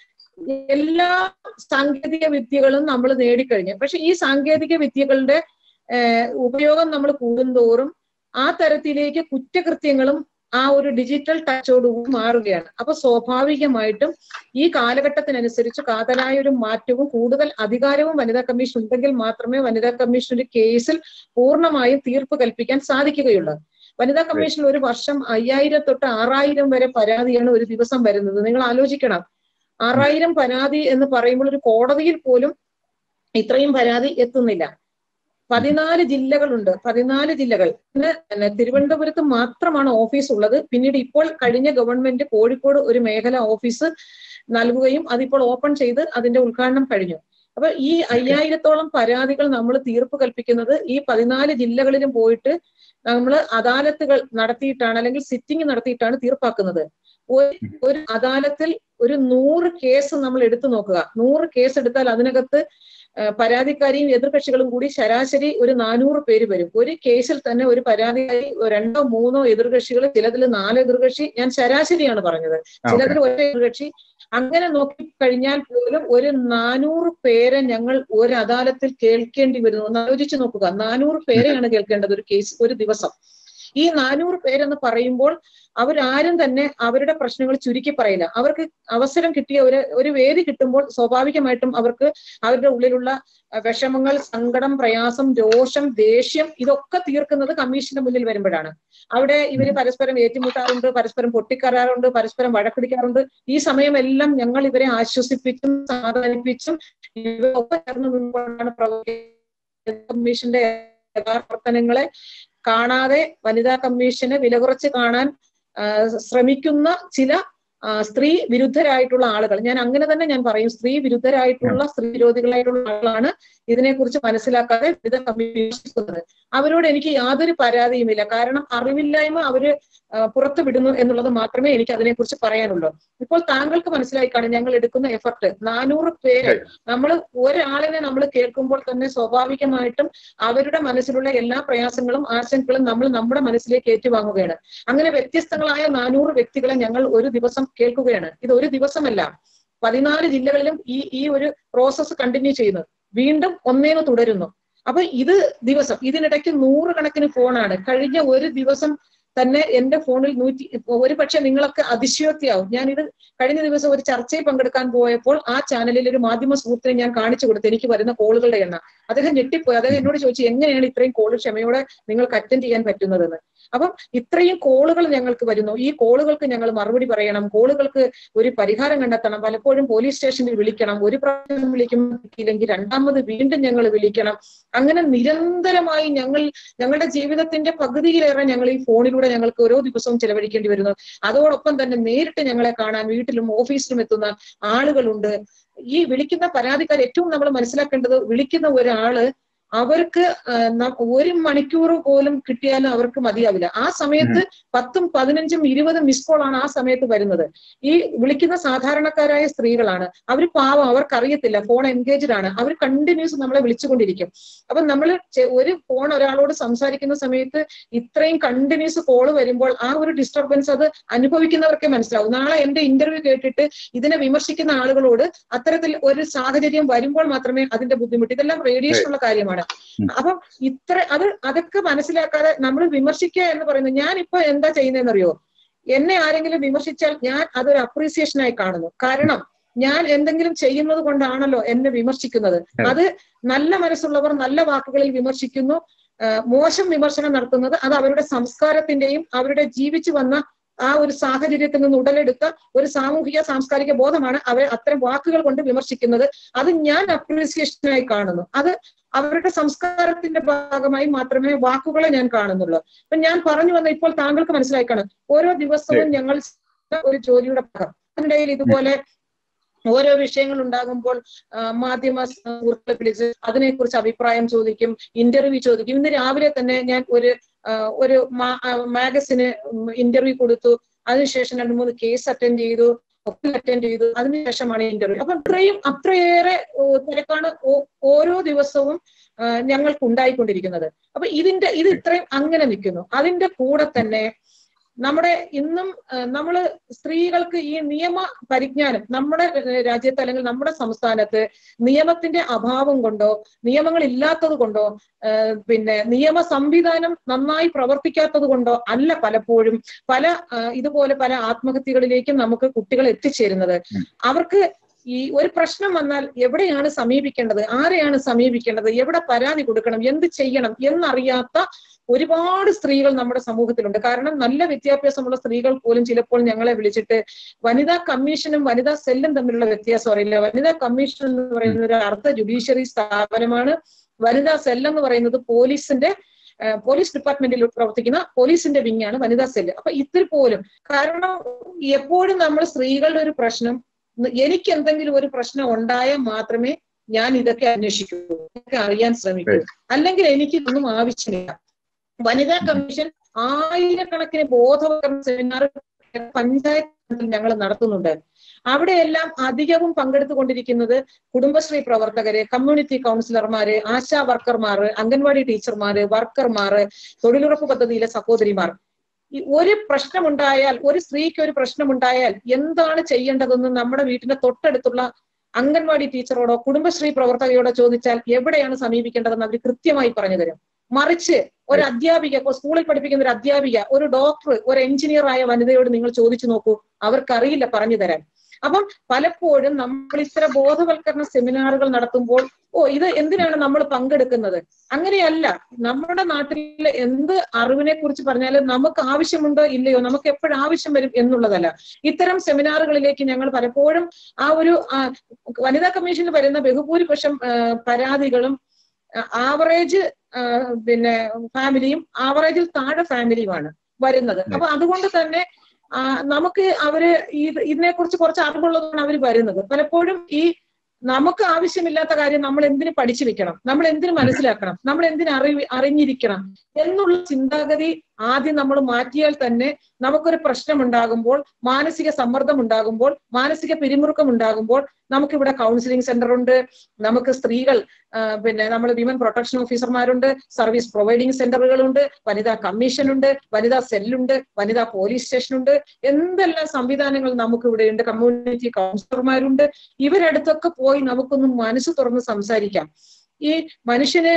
S1: എല്ലാ സാങ്കേതിക വിദ്യകളും നമ്മൾ നേടിക്കഴിഞ്ഞു പക്ഷെ ഈ സാങ്കേതിക വിദ്യകളുടെ ഉപയോഗം നമ്മൾ കൂടുന്തോറും ആ തരത്തിലേക്ക് കുറ്റകൃത്യങ്ങളും ആ ഒരു ഡിജിറ്റൽ ടച്ചോടുകൂടി മാറുകയാണ് അപ്പൊ സ്വാഭാവികമായിട്ടും ഈ കാലഘട്ടത്തിനനുസരിച്ച് കാതലായ ഒരു മാറ്റവും കൂടുതൽ അധികാരവും വനിതാ കമ്മീഷൻ ഉണ്ടെങ്കിൽ മാത്രമേ വനിതാ കമ്മീഷൻ ഒരു കേസിൽ പൂർണ്ണമായും തീർപ്പ് കൽപ്പിക്കാൻ സാധിക്കുകയുള്ളൂ വനിതാ കമ്മീഷൻ ഒരു വർഷം അയ്യായിരം തൊട്ട് ആറായിരം വരെ പരാതിയാണ് ഒരു ദിവസം വരുന്നത് നിങ്ങൾ ആലോചിക്കണം ആറായിരം പരാതി എന്ന് പറയുമ്പോൾ ഒരു കോടതിയിൽ പോലും ഇത്രയും പരാതി എത്തുന്നില്ല പതിനാല് ജില്ലകളുണ്ട് പതിനാല് ജില്ലകൾ പിന്നെ തിരുവനന്തപുരത്ത് മാത്രമാണ് ഓഫീസ് ഉള്ളത് പിന്നീട് ഇപ്പോൾ കഴിഞ്ഞ ഗവൺമെന്റ് കോഴിക്കോട് ഒരു മേഖല ഓഫീസ് നൽകുകയും അതിപ്പോൾ ഓപ്പൺ ചെയ്ത് അതിന്റെ ഉദ്ഘാടനം കഴിഞ്ഞു അപ്പൊ ഈ അയ്യായിരത്തോളം പരാതികൾ നമ്മൾ തീർപ്പ് കൽപ്പിക്കുന്നത് ഈ പതിനാല് ജില്ലകളിലും പോയിട്ട് നമ്മൾ അദാലത്തുകൾ നടത്തിയിട്ടാണ് അല്ലെങ്കിൽ സിറ്റിംഗ് നടത്തിയിട്ടാണ് തീർപ്പാക്കുന്നത് ഒരു ഒരു അദാലത്തിൽ ഒരു നൂറ് കേസ് നമ്മൾ എടുത്തു നോക്കുക നൂറ് കേസ് എടുത്താൽ അതിനകത്ത് പരാതിക്കാരിയും എതിർകക്ഷികളും കൂടി ശരാശരി ഒരു നാനൂറ് പേര് വരും ഒരു കേസിൽ തന്നെ ഒരു പരാതിക്കാരി രണ്ടോ മൂന്നോ എതിർകക്ഷികൾ ചിലതിൽ നാല് എതിർകക്ഷി ഞാൻ ശരാശരിയാണ് പറഞ്ഞത് ചിലതിൽ ഒറ്റ എതിർകക്ഷി അങ്ങനെ നോക്കിക്കഴിഞ്ഞാൽ പോലും ഒരു നാനൂറ് പേരെ ഞങ്ങൾ ഒരു അദാലത്തിൽ കേൾക്കേണ്ടി വരുന്നു ഒന്ന് ആലോചിച്ച് നോക്കുക നാനൂറ് പേരെയാണ് കേൾക്കേണ്ടത് ഒരു കേസ് ഒരു ദിവസം ഈ നാനൂറ് പേരെന്ന് പറയുമ്പോൾ അവരാരും തന്നെ അവരുടെ പ്രശ്നങ്ങൾ ചുരുക്കി പറയില്ല അവർക്ക് അവസരം കിട്ടിയ ഒരു ഒരു വേദി കിട്ടുമ്പോൾ സ്വാഭാവികമായിട്ടും അവർക്ക് അവരുടെ ഉള്ളിലുള്ള വിഷമങ്ങൾ സങ്കടം പ്രയാസം രോഷം ദേഷ്യം ഇതൊക്കെ തീർക്കുന്നത് കമ്മീഷന്റെ മുന്നിൽ വരുമ്പോഴാണ് അവിടെ ഇവര് പരസ്പരം ഏറ്റുമുട്ടാറുണ്ട് പരസ്പരം പൊട്ടിക്കറാറുണ്ട് പരസ്പരം വഴക്കിടിക്കാറുണ്ട് ഈ സമയമെല്ലാം ഞങ്ങൾ ഇവരെ ആശ്വസിപ്പിച്ചും സമാധാനിപ്പിച്ചും ഇവരൊക്കെ ചേർന്ന് നിന്നുകൊണ്ടാണ് പ്രവർത്തിക്കുന്നത് കമ്മീഷന്റെ പ്രവർത്തനങ്ങളെ കാണാതെ വനിതാ കമ്മീഷന് വില കുറച്ച് കാണാൻ ശ്രമിക്കുന്ന ചില സ്ത്രീ വിരുദ്ധരായിട്ടുള്ള ആളുകൾ ഞാൻ അങ്ങനെ തന്നെ ഞാൻ പറയും സ്ത്രീ വിരുദ്ധരായിട്ടുള്ള സ്ത്രീ വിരോധികളായിട്ടുള്ള ആളുകളാണ് ഇതിനെക്കുറിച്ച് മനസ്സിലാക്കാതെ വനിതാ കമ്മീഷൻ അവരോട് എനിക്ക് യാതൊരു പരാതിയുമില്ല കാരണം അറിവില്ലായ്മ അവര് പുറത്തു വിടുന്നു എന്നുള്ളത് മാത്രമേ എനിക്ക് അതിനെക്കുറിച്ച് പറയാനുള്ളൂ ഇപ്പോൾ താങ്കൾക്ക് മനസ്സിലായി കാണും ഞങ്ങൾ എടുക്കുന്ന എഫർട്ട് നാനൂറ് പേര് നമ്മൾ ഒരാളിനെ നമ്മൾ കേൾക്കുമ്പോൾ തന്നെ സ്വാഭാവികമായിട്ടും അവരുടെ മനസ്സിലുള്ള എല്ലാ പ്രയാസങ്ങളും ആശങ്കകളും നമ്മൾ നമ്മുടെ മനസ്സിലേക്ക് ഏറ്റുവാങ്ങുകയാണ് അങ്ങനെ വ്യത്യസ്തങ്ങളായ നാനൂറ് വ്യക്തികളെ ഞങ്ങൾ ഒരു ദിവസം കേൾക്കുകയാണ് ഇത് ഒരു ദിവസമല്ല പതിനാല് ജില്ലകളിലും ഈ ഈ ഒരു പ്രോസസ്സ് കണ്ടിന്യൂ ചെയ്യുന്നു വീണ്ടും ഒന്നേന്ന് തുടരുന്നു അപ്പൊ ഇത് ദിവസം ഇതിനിടയ്ക്ക് നൂറുകണക്കിന് ഫോണാണ് കഴിഞ്ഞ ഒരു ദിവസം തന്നെ എന്റെ ഫോണിൽ നൂറ്റി ഒരു പക്ഷെ നിങ്ങളൊക്കെ അതിശയോക്തിയാവും ഞാൻ ഇത് കഴിഞ്ഞ ദിവസം ഒരു ചർച്ചയിൽ പങ്കെടുക്കാൻ പോയപ്പോൾ ആ ചാനലിൽ ഒരു മാധ്യമ സുഹൃത്തിനെ ഞാൻ കാണിച്ചു കൊടുത്തു എനിക്ക് വരുന്ന കോളുകളുടെ എണ്ണം അദ്ദേഹം ഞെട്ടിപ്പോയി അദ്ദേഹം എന്നോട് ചോദിച്ചു എങ്ങനെയാണ് ഇത്രയും കോള് ക്ഷമയോടെ നിങ്ങൾക്ക് അറ്റൻഡ് ചെയ്യാൻ പറ്റുന്നതെന്ന് അപ്പം ഇത്രയും കോളുകൾ ഞങ്ങൾക്ക് വരുന്നു ഈ കോളുകൾക്ക് ഞങ്ങൾ മറുപടി പറയണം കോളുകൾക്ക് ഒരു പരിഹാരം കണ്ടെത്തണം പലപ്പോഴും പോലീസ് സ്റ്റേഷനിൽ വിളിക്കണം ഒരു പ്രാവശ്യം വിളിക്കുമ്പോൾ രണ്ടാമത് വീണ്ടും ഞങ്ങൾ വിളിക്കണം അങ്ങനെ നിരന്തരമായി ഞങ്ങൾ ഞങ്ങളുടെ ജീവിതത്തിന്റെ പകുതിയിലേറെ ഞങ്ങൾ ഈ ഫോണിലൂടെ ഞങ്ങൾക്ക് ഓരോ ദിവസവും ചെലവഴിക്കേണ്ടി വരുന്നു അതോടൊപ്പം തന്നെ നേരിട്ട് ഞങ്ങളെ കാണാൻ വീട്ടിലും ഓഫീസിലും എത്തുന്ന ആളുകളുണ്ട് ഈ വിളിക്കുന്ന പരാതിക്കാർ ഏറ്റവും നമ്മൾ മനസ്സിലാക്കേണ്ടത് വിളിക്കുന്ന ഒരാള് അവർക്ക് ഒരു മണിക്കൂർ പോലും കിട്ടിയാലും അവർക്ക് മതിയാവില്ല ആ സമയത്ത് പത്തും പതിനഞ്ചും ഇരുപതും മിസ് കോൾ ആണ് ആ സമയത്ത് വരുന്നത് ഈ വിളിക്കുന്ന സാധാരണക്കാരായ സ്ത്രീകളാണ് അവർ പാവം അവർക്കറിയത്തില്ല ഫോൺ എൻഗേജ്ഡ് ആണ് അവർ കണ്ടിന്യൂസ് നമ്മളെ വിളിച്ചുകൊണ്ടിരിക്കും അപ്പൊ നമ്മൾ ഒരു ഫോൺ ഒരാളോട് സംസാരിക്കുന്ന സമയത്ത് ഇത്രയും കണ്ടിന്യൂസ് കോൾ വരുമ്പോൾ ആ ഒരു ഡിസ്റ്റർബൻസ് അത് അനുഭവിക്കുന്നവർക്കേ മനസ്സിലാവും നാളെ എന്റെ ഇന്റർവ്യൂ കേട്ടിട്ട് ഇതിനെ വിമർശിക്കുന്ന ആളുകളോട് അത്തരത്തിൽ ഒരു സാഹചര്യം വരുമ്പോൾ മാത്രമേ അതിന്റെ ബുദ്ധിമുട്ട് ഇതെല്ലാം റേഡിയേഷൻ ഉള്ള കാര്യമാണ് അപ്പം ഇത്ര അത് അതൊക്കെ മനസ്സിലാക്കാതെ നമ്മൾ വിമർശിക്കുക എന്ന് പറയുന്നത് ഞാൻ ഇപ്പൊ എന്താ ചെയ്യുന്നതെന്നറിയോ എന്നെ ആരെങ്കിലും വിമർശിച്ചാൽ ഞാൻ അതൊരു അപ്രീസിയേഷനായി കാണുന്നു കാരണം ഞാൻ എന്തെങ്കിലും ചെയ്യുന്നത് കൊണ്ടാണല്ലോ എന്നെ വിമർശിക്കുന്നത് അത് നല്ല മനസ്സുള്ളവർ നല്ല വാക്കുകളിൽ വിമർശിക്കുന്നു മോശം വിമർശനം നടത്തുന്നത് അത് അവരുടെ സംസ്കാരത്തിന്റെയും അവരുടെ ജീവിച്ചു വന്ന ആ ഒരു സാഹചര്യത്തിൽ നിന്ന് ഉടലെടുത്ത ഒരു സാമൂഹിക സാംസ്കാരിക ബോധമാണ് അവരെ അത്തരം വാക്കുകൾ കൊണ്ട് വിമർശിക്കുന്നത് അത് ഞാൻ അപ്രീസിയേഷനായി കാണുന്നു അത് അവരുടെ സംസ്കാരത്തിന്റെ ഭാഗമായി മാത്രമേ വാക്കുകളെ ഞാൻ കാണുന്നുള്ളൂ അപ്പൊ ഞാൻ പറഞ്ഞു വന്ന ഇപ്പോൾ താങ്കൾക്ക് മനസ്സിലായി കാണും ഓരോ ദിവസവും ഞങ്ങൾ ഒരു ജോലിയുടെ ഭാഗം അതിനിടയിൽ ഇതുപോലെ ഓരോ വിഷയങ്ങൾ ഉണ്ടാകുമ്പോൾ മാധ്യമ സുഹൃത്തുക്കളെ വിളിച്ച് അതിനെക്കുറിച്ച് അഭിപ്രായം ചോദിക്കും ഇന്റർവ്യൂ ചോദിക്കും ഇന്ന് രാവിലെ തന്നെ ഞാൻ ഒരു ഒരു മാഗസിന് ഇന്റർവ്യൂ കൊടുത്തു അതിനുശേഷം രണ്ട് മൂന്ന് കേസ് അറ്റൻഡ് ചെയ്തു ഒക്കെ അറ്റൻഡ് ചെയ്തു അതിനുശേഷമാണ് ഇന്റർവ്യൂ അപ്പൊ അത്രയും അത്രയേറെ തിരക്കാണ് ഓരോ ദിവസവും ഞങ്ങൾക്ക് ഉണ്ടായിക്കൊണ്ടിരിക്കുന്നത് അപ്പൊ ഇതിന്റെ ഇത് ഇത്രയും അങ്ങനെ നിൽക്കുന്നു അതിന്റെ കൂടെ തന്നെ നമ്മുടെ ഇന്നും നമ്മൾ സ്ത്രീകൾക്ക് ഈ നിയമ പരിജ്ഞാനം നമ്മുടെ രാജ്യത്ത് അല്ലെങ്കിൽ നമ്മുടെ സംസ്ഥാനത്ത് നിയമത്തിന്റെ അഭാവം കൊണ്ടോ നിയമങ്ങൾ ഇല്ലാത്തത് കൊണ്ടോ പിന്നെ നിയമ സംവിധാനം നന്നായി പ്രവർത്തിക്കാത്തത് കൊണ്ടോ അല്ല പലപ്പോഴും പല ഇതുപോലെ പല ആത്മഹത്യകളിലേക്കും നമുക്ക് കുട്ടികൾ എത്തിച്ചേരുന്നത് അവർക്ക് ഈ ഒരു പ്രശ്നം വന്നാൽ എവിടെയാണ് സമീപിക്കേണ്ടത് ആരെയാണ് സമീപിക്കേണ്ടത് എവിടെ പരാതി കൊടുക്കണം എന്ത് ചെയ്യണം എന്നറിയാത്ത ഒരുപാട് സ്ത്രീകൾ നമ്മുടെ സമൂഹത്തിലുണ്ട് കാരണം നല്ല വിദ്യാഭ്യാസമുള്ള സ്ത്രീകൾ പോലും ചിലപ്പോൾ ഞങ്ങളെ വിളിച്ചിട്ട് വനിതാ കമ്മീഷനും വനിതാ സെല്ലും തമ്മിലുള്ള വ്യത്യാസം അറിയില്ല വനിതാ കമ്മീഷൻ എന്ന് പറയുന്ന ഒരു അർദ്ധ ജുഡീഷ്യറി സ്ഥാപനമാണ് വനിതാ സെൽ എന്ന് പറയുന്നത് പോലീസിന്റെ പോലീസ് ഡിപ്പാർട്ട്മെന്റിൽ പ്രവർത്തിക്കുന്ന പോലീസിന്റെ വിങ്ങാണ് വനിതാ സെല്ല് അപ്പൊ ഇത്തിരി പോലും കാരണം എപ്പോഴും നമ്മൾ സ്ത്രീകളുടെ ഒരു പ്രശ്നം എനിക്ക് എന്തെങ്കിലും ഒരു പ്രശ്നം ഉണ്ടായാൽ മാത്രമേ ഞാൻ ഇതൊക്കെ അന്വേഷിക്കൂ ഇതൊക്കെ അറിയാൻ ശ്രമിക്കൂ അല്ലെങ്കിൽ എനിക്ക് ഇതൊന്നും ആവശ്യമില്ല വനിതാ കമ്മീഷൻ ആയിരക്കണക്കിന് ബോധവൽക്കരണ സെമിനാർ പഞ്ചായത്ത് ഞങ്ങൾ നടത്തുന്നുണ്ട് അവിടെയെല്ലാം അധികവും പങ്കെടുത്തുകൊണ്ടിരിക്കുന്നത് കുടുംബശ്രീ പ്രവർത്തകര് കമ്മ്യൂണിറ്റി കൗൺസിലർമാര് ആശാ വർക്കർമാര് അംഗൻവാടി ടീച്ചർമാര് വർക്കർമാര് തൊഴിലുറപ്പ് പദ്ധതിയിലെ സഹോദരിമാർ ഒരു പ്രശ്നമുണ്ടായാൽ ഒരു സ്ത്രീക്ക് ഒരു പ്രശ്നമുണ്ടായാൽ എന്താണ് ചെയ്യേണ്ടതെന്ന് നമ്മുടെ വീട്ടിന്റെ തൊട്ടടുത്തുള്ള അംഗൻവാടി ടീച്ചറോടോ കുടുംബശ്രീ പ്രവർത്തകയോടോ ചോദിച്ചാൽ എവിടെയാണ് സമീപിക്കേണ്ടതെന്ന് അവർ കൃത്യമായി പറഞ്ഞു തരും മറിച്ച് ഒരു അധ്യാപിക സ്കൂളിൽ പഠിപ്പിക്കുന്ന ഒരു അധ്യാപിക ഒരു ഡോക്ടർ ഒരു എഞ്ചിനീയർ ആയ വനിതയോട് നിങ്ങൾ ചോദിച്ചു നോക്കൂ അവർക്കറിയില്ല പറഞ്ഞു തരാൻ അപ്പം പലപ്പോഴും നമ്മൾ ഇത്തരം ബോധവൽക്കരണ സെമിനാറുകൾ നടത്തുമ്പോൾ ഓ ഇത് എന്തിനാണ് നമ്മൾ പങ്കെടുക്കുന്നത് അങ്ങനെയല്ല നമ്മുടെ നാട്ടിലെ എന്ത് അറിവിനെ കുറിച്ച് പറഞ്ഞാലും നമുക്ക് ആവശ്യമുണ്ടോ ഇല്ലയോ നമുക്ക് എപ്പോഴും ആവശ്യം വരും എന്നുള്ളതല്ല ഇത്തരം സെമിനാറുകളിലേക്ക് ഞങ്ങൾ പലപ്പോഴും ആ ഒരു വനിതാ കമ്മീഷനിൽ വരുന്ന ബഹുഭൂരിപക്ഷം പരാതികളും ആവറേജ് പിന്നെ ഫാമിലിയും ആവറേജിൽ താഴെ ഫാമിലിയുമാണ് വരുന്നത് അപ്പൊ അതുകൊണ്ട് തന്നെ നമുക്ക് അവര് ഇതിനെ കുറിച്ച് കുറച്ച് അറിവുള്ളതാണ് അവർ വരുന്നത് പലപ്പോഴും ഈ നമുക്ക് ആവശ്യമില്ലാത്ത കാര്യം നമ്മൾ എന്തിനു പഠിച്ചു വെക്കണം നമ്മൾ എന്തിനു മനസ്സിലാക്കണം നമ്മൾ എന്തിനു അറിവ് അറിഞ്ഞിരിക്കണം എന്നുള്ള ചിന്താഗതി ആദ്യം നമ്മൾ മാറ്റിയാൽ തന്നെ നമുക്കൊരു പ്രശ്നം ഉണ്ടാകുമ്പോൾ മാനസിക സമ്മർദ്ദം ഉണ്ടാകുമ്പോൾ മാനസിക പിരിമുറുക്കം ഉണ്ടാകുമ്പോൾ നമുക്കിവിടെ കൗൺസിലിംഗ് സെന്റർ ഉണ്ട് നമുക്ക് സ്ത്രീകൾ പിന്നെ നമ്മൾ വിമൻ പ്രൊട്ടക്ഷൻ ഓഫീസർമാരുണ്ട് സർവീസ് പ്രൊവൈഡിംഗ് സെന്ററുകളുണ്ട് വനിതാ കമ്മീഷൻ ഉണ്ട് വനിതാ സെല്ലുണ്ട് വനിതാ പോലീസ് സ്റ്റേഷൻ ഉണ്ട് എന്തെല്ലാം സംവിധാനങ്ങൾ നമുക്ക് ഇവിടെ ഉണ്ട് കമ്മ്യൂണിറ്റി കൗൺസിലർമാരുണ്ട് ഇവരടുത്തൊക്കെ പോയി നമുക്കൊന്ന് മനസ്സ് തുറന്ന് സംസാരിക്കാം ഈ മനുഷ്യന്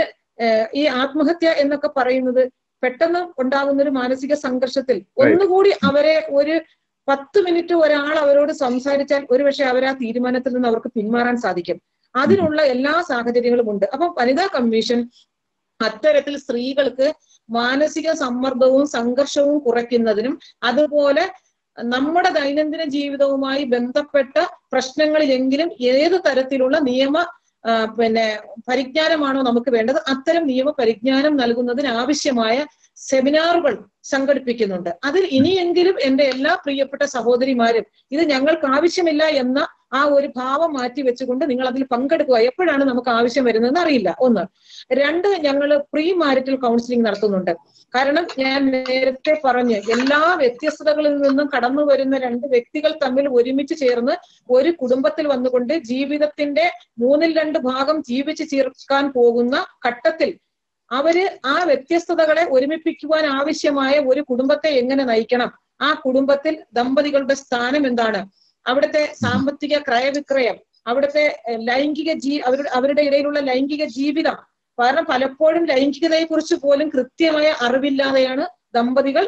S1: ഈ ആത്മഹത്യ എന്നൊക്കെ പറയുന്നത് പെട്ടെന്ന് ഉണ്ടാകുന്ന ഒരു മാനസിക സംഘർഷത്തിൽ ഒന്നുകൂടി അവരെ ഒരു പത്ത് മിനിറ്റ് ഒരാൾ അവരോട് സംസാരിച്ചാൽ ഒരുപക്ഷെ അവർ ആ തീരുമാനത്തിൽ നിന്ന് അവർക്ക് പിന്മാറാൻ സാധിക്കും അതിനുള്ള എല്ലാ സാഹചര്യങ്ങളും ഉണ്ട് അപ്പൊ വനിതാ കമ്മീഷൻ അത്തരത്തിൽ സ്ത്രീകൾക്ക് മാനസിക സമ്മർദ്ദവും സംഘർഷവും കുറയ്ക്കുന്നതിനും അതുപോലെ നമ്മുടെ ദൈനംദിന ജീവിതവുമായി ബന്ധപ്പെട്ട പ്രശ്നങ്ങളിലെങ്കിലും ഏത് തരത്തിലുള്ള നിയമ പിന്നെ പരിജ്ഞാനമാണോ നമുക്ക് വേണ്ടത് അത്തരം നിയമ പരിജ്ഞാനം നൽകുന്നതിന് ആവശ്യമായ സെമിനാറുകൾ സംഘടിപ്പിക്കുന്നുണ്ട് അതിൽ ഇനിയെങ്കിലും എന്റെ എല്ലാ പ്രിയപ്പെട്ട സഹോദരിമാരും ഇത് ഞങ്ങൾക്ക് ആവശ്യമില്ല എന്ന ആ ഒരു ഭാവം മാറ്റി വെച്ചുകൊണ്ട് നിങ്ങൾ അതിൽ പങ്കെടുക്കുക എപ്പോഴാണ് നമുക്ക് ആവശ്യം വരുന്നതെന്ന് അറിയില്ല ഒന്ന് രണ്ട് ഞങ്ങൾ പ്രീ മാരിറ്റൽ കൗൺസിലിംഗ് നടത്തുന്നുണ്ട് കാരണം ഞാൻ നേരത്തെ പറഞ്ഞ് എല്ലാ വ്യത്യസ്തതകളിൽ നിന്നും കടന്നു വരുന്ന രണ്ട് വ്യക്തികൾ തമ്മിൽ ഒരുമിച്ച് ചേർന്ന് ഒരു കുടുംബത്തിൽ വന്നുകൊണ്ട് ജീവിതത്തിന്റെ മൂന്നിൽ രണ്ട് ഭാഗം ജീവിച്ചു ചേർക്കാൻ പോകുന്ന ഘട്ടത്തിൽ അവര് ആ വ്യത്യസ്തതകളെ ഒരുമിപ്പിക്കുവാൻ ആവശ്യമായ ഒരു കുടുംബത്തെ എങ്ങനെ നയിക്കണം ആ കുടുംബത്തിൽ ദമ്പതികളുടെ സ്ഥാനം എന്താണ് അവിടുത്തെ സാമ്പത്തിക ക്രയവിക്രയം അവിടുത്തെ ലൈംഗിക ജീ അവരുടെ അവരുടെ ഇടയിലുള്ള ലൈംഗിക ജീവിതം കാരണം പലപ്പോഴും ലൈംഗികതയെ കുറിച്ച് പോലും കൃത്യമായ അറിവില്ലാതെയാണ് ദമ്പതികൾ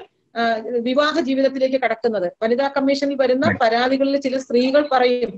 S1: വിവാഹ ജീവിതത്തിലേക്ക് കടക്കുന്നത് വനിതാ കമ്മീഷനിൽ വരുന്ന പരാതികളിൽ ചില സ്ത്രീകൾ പറയും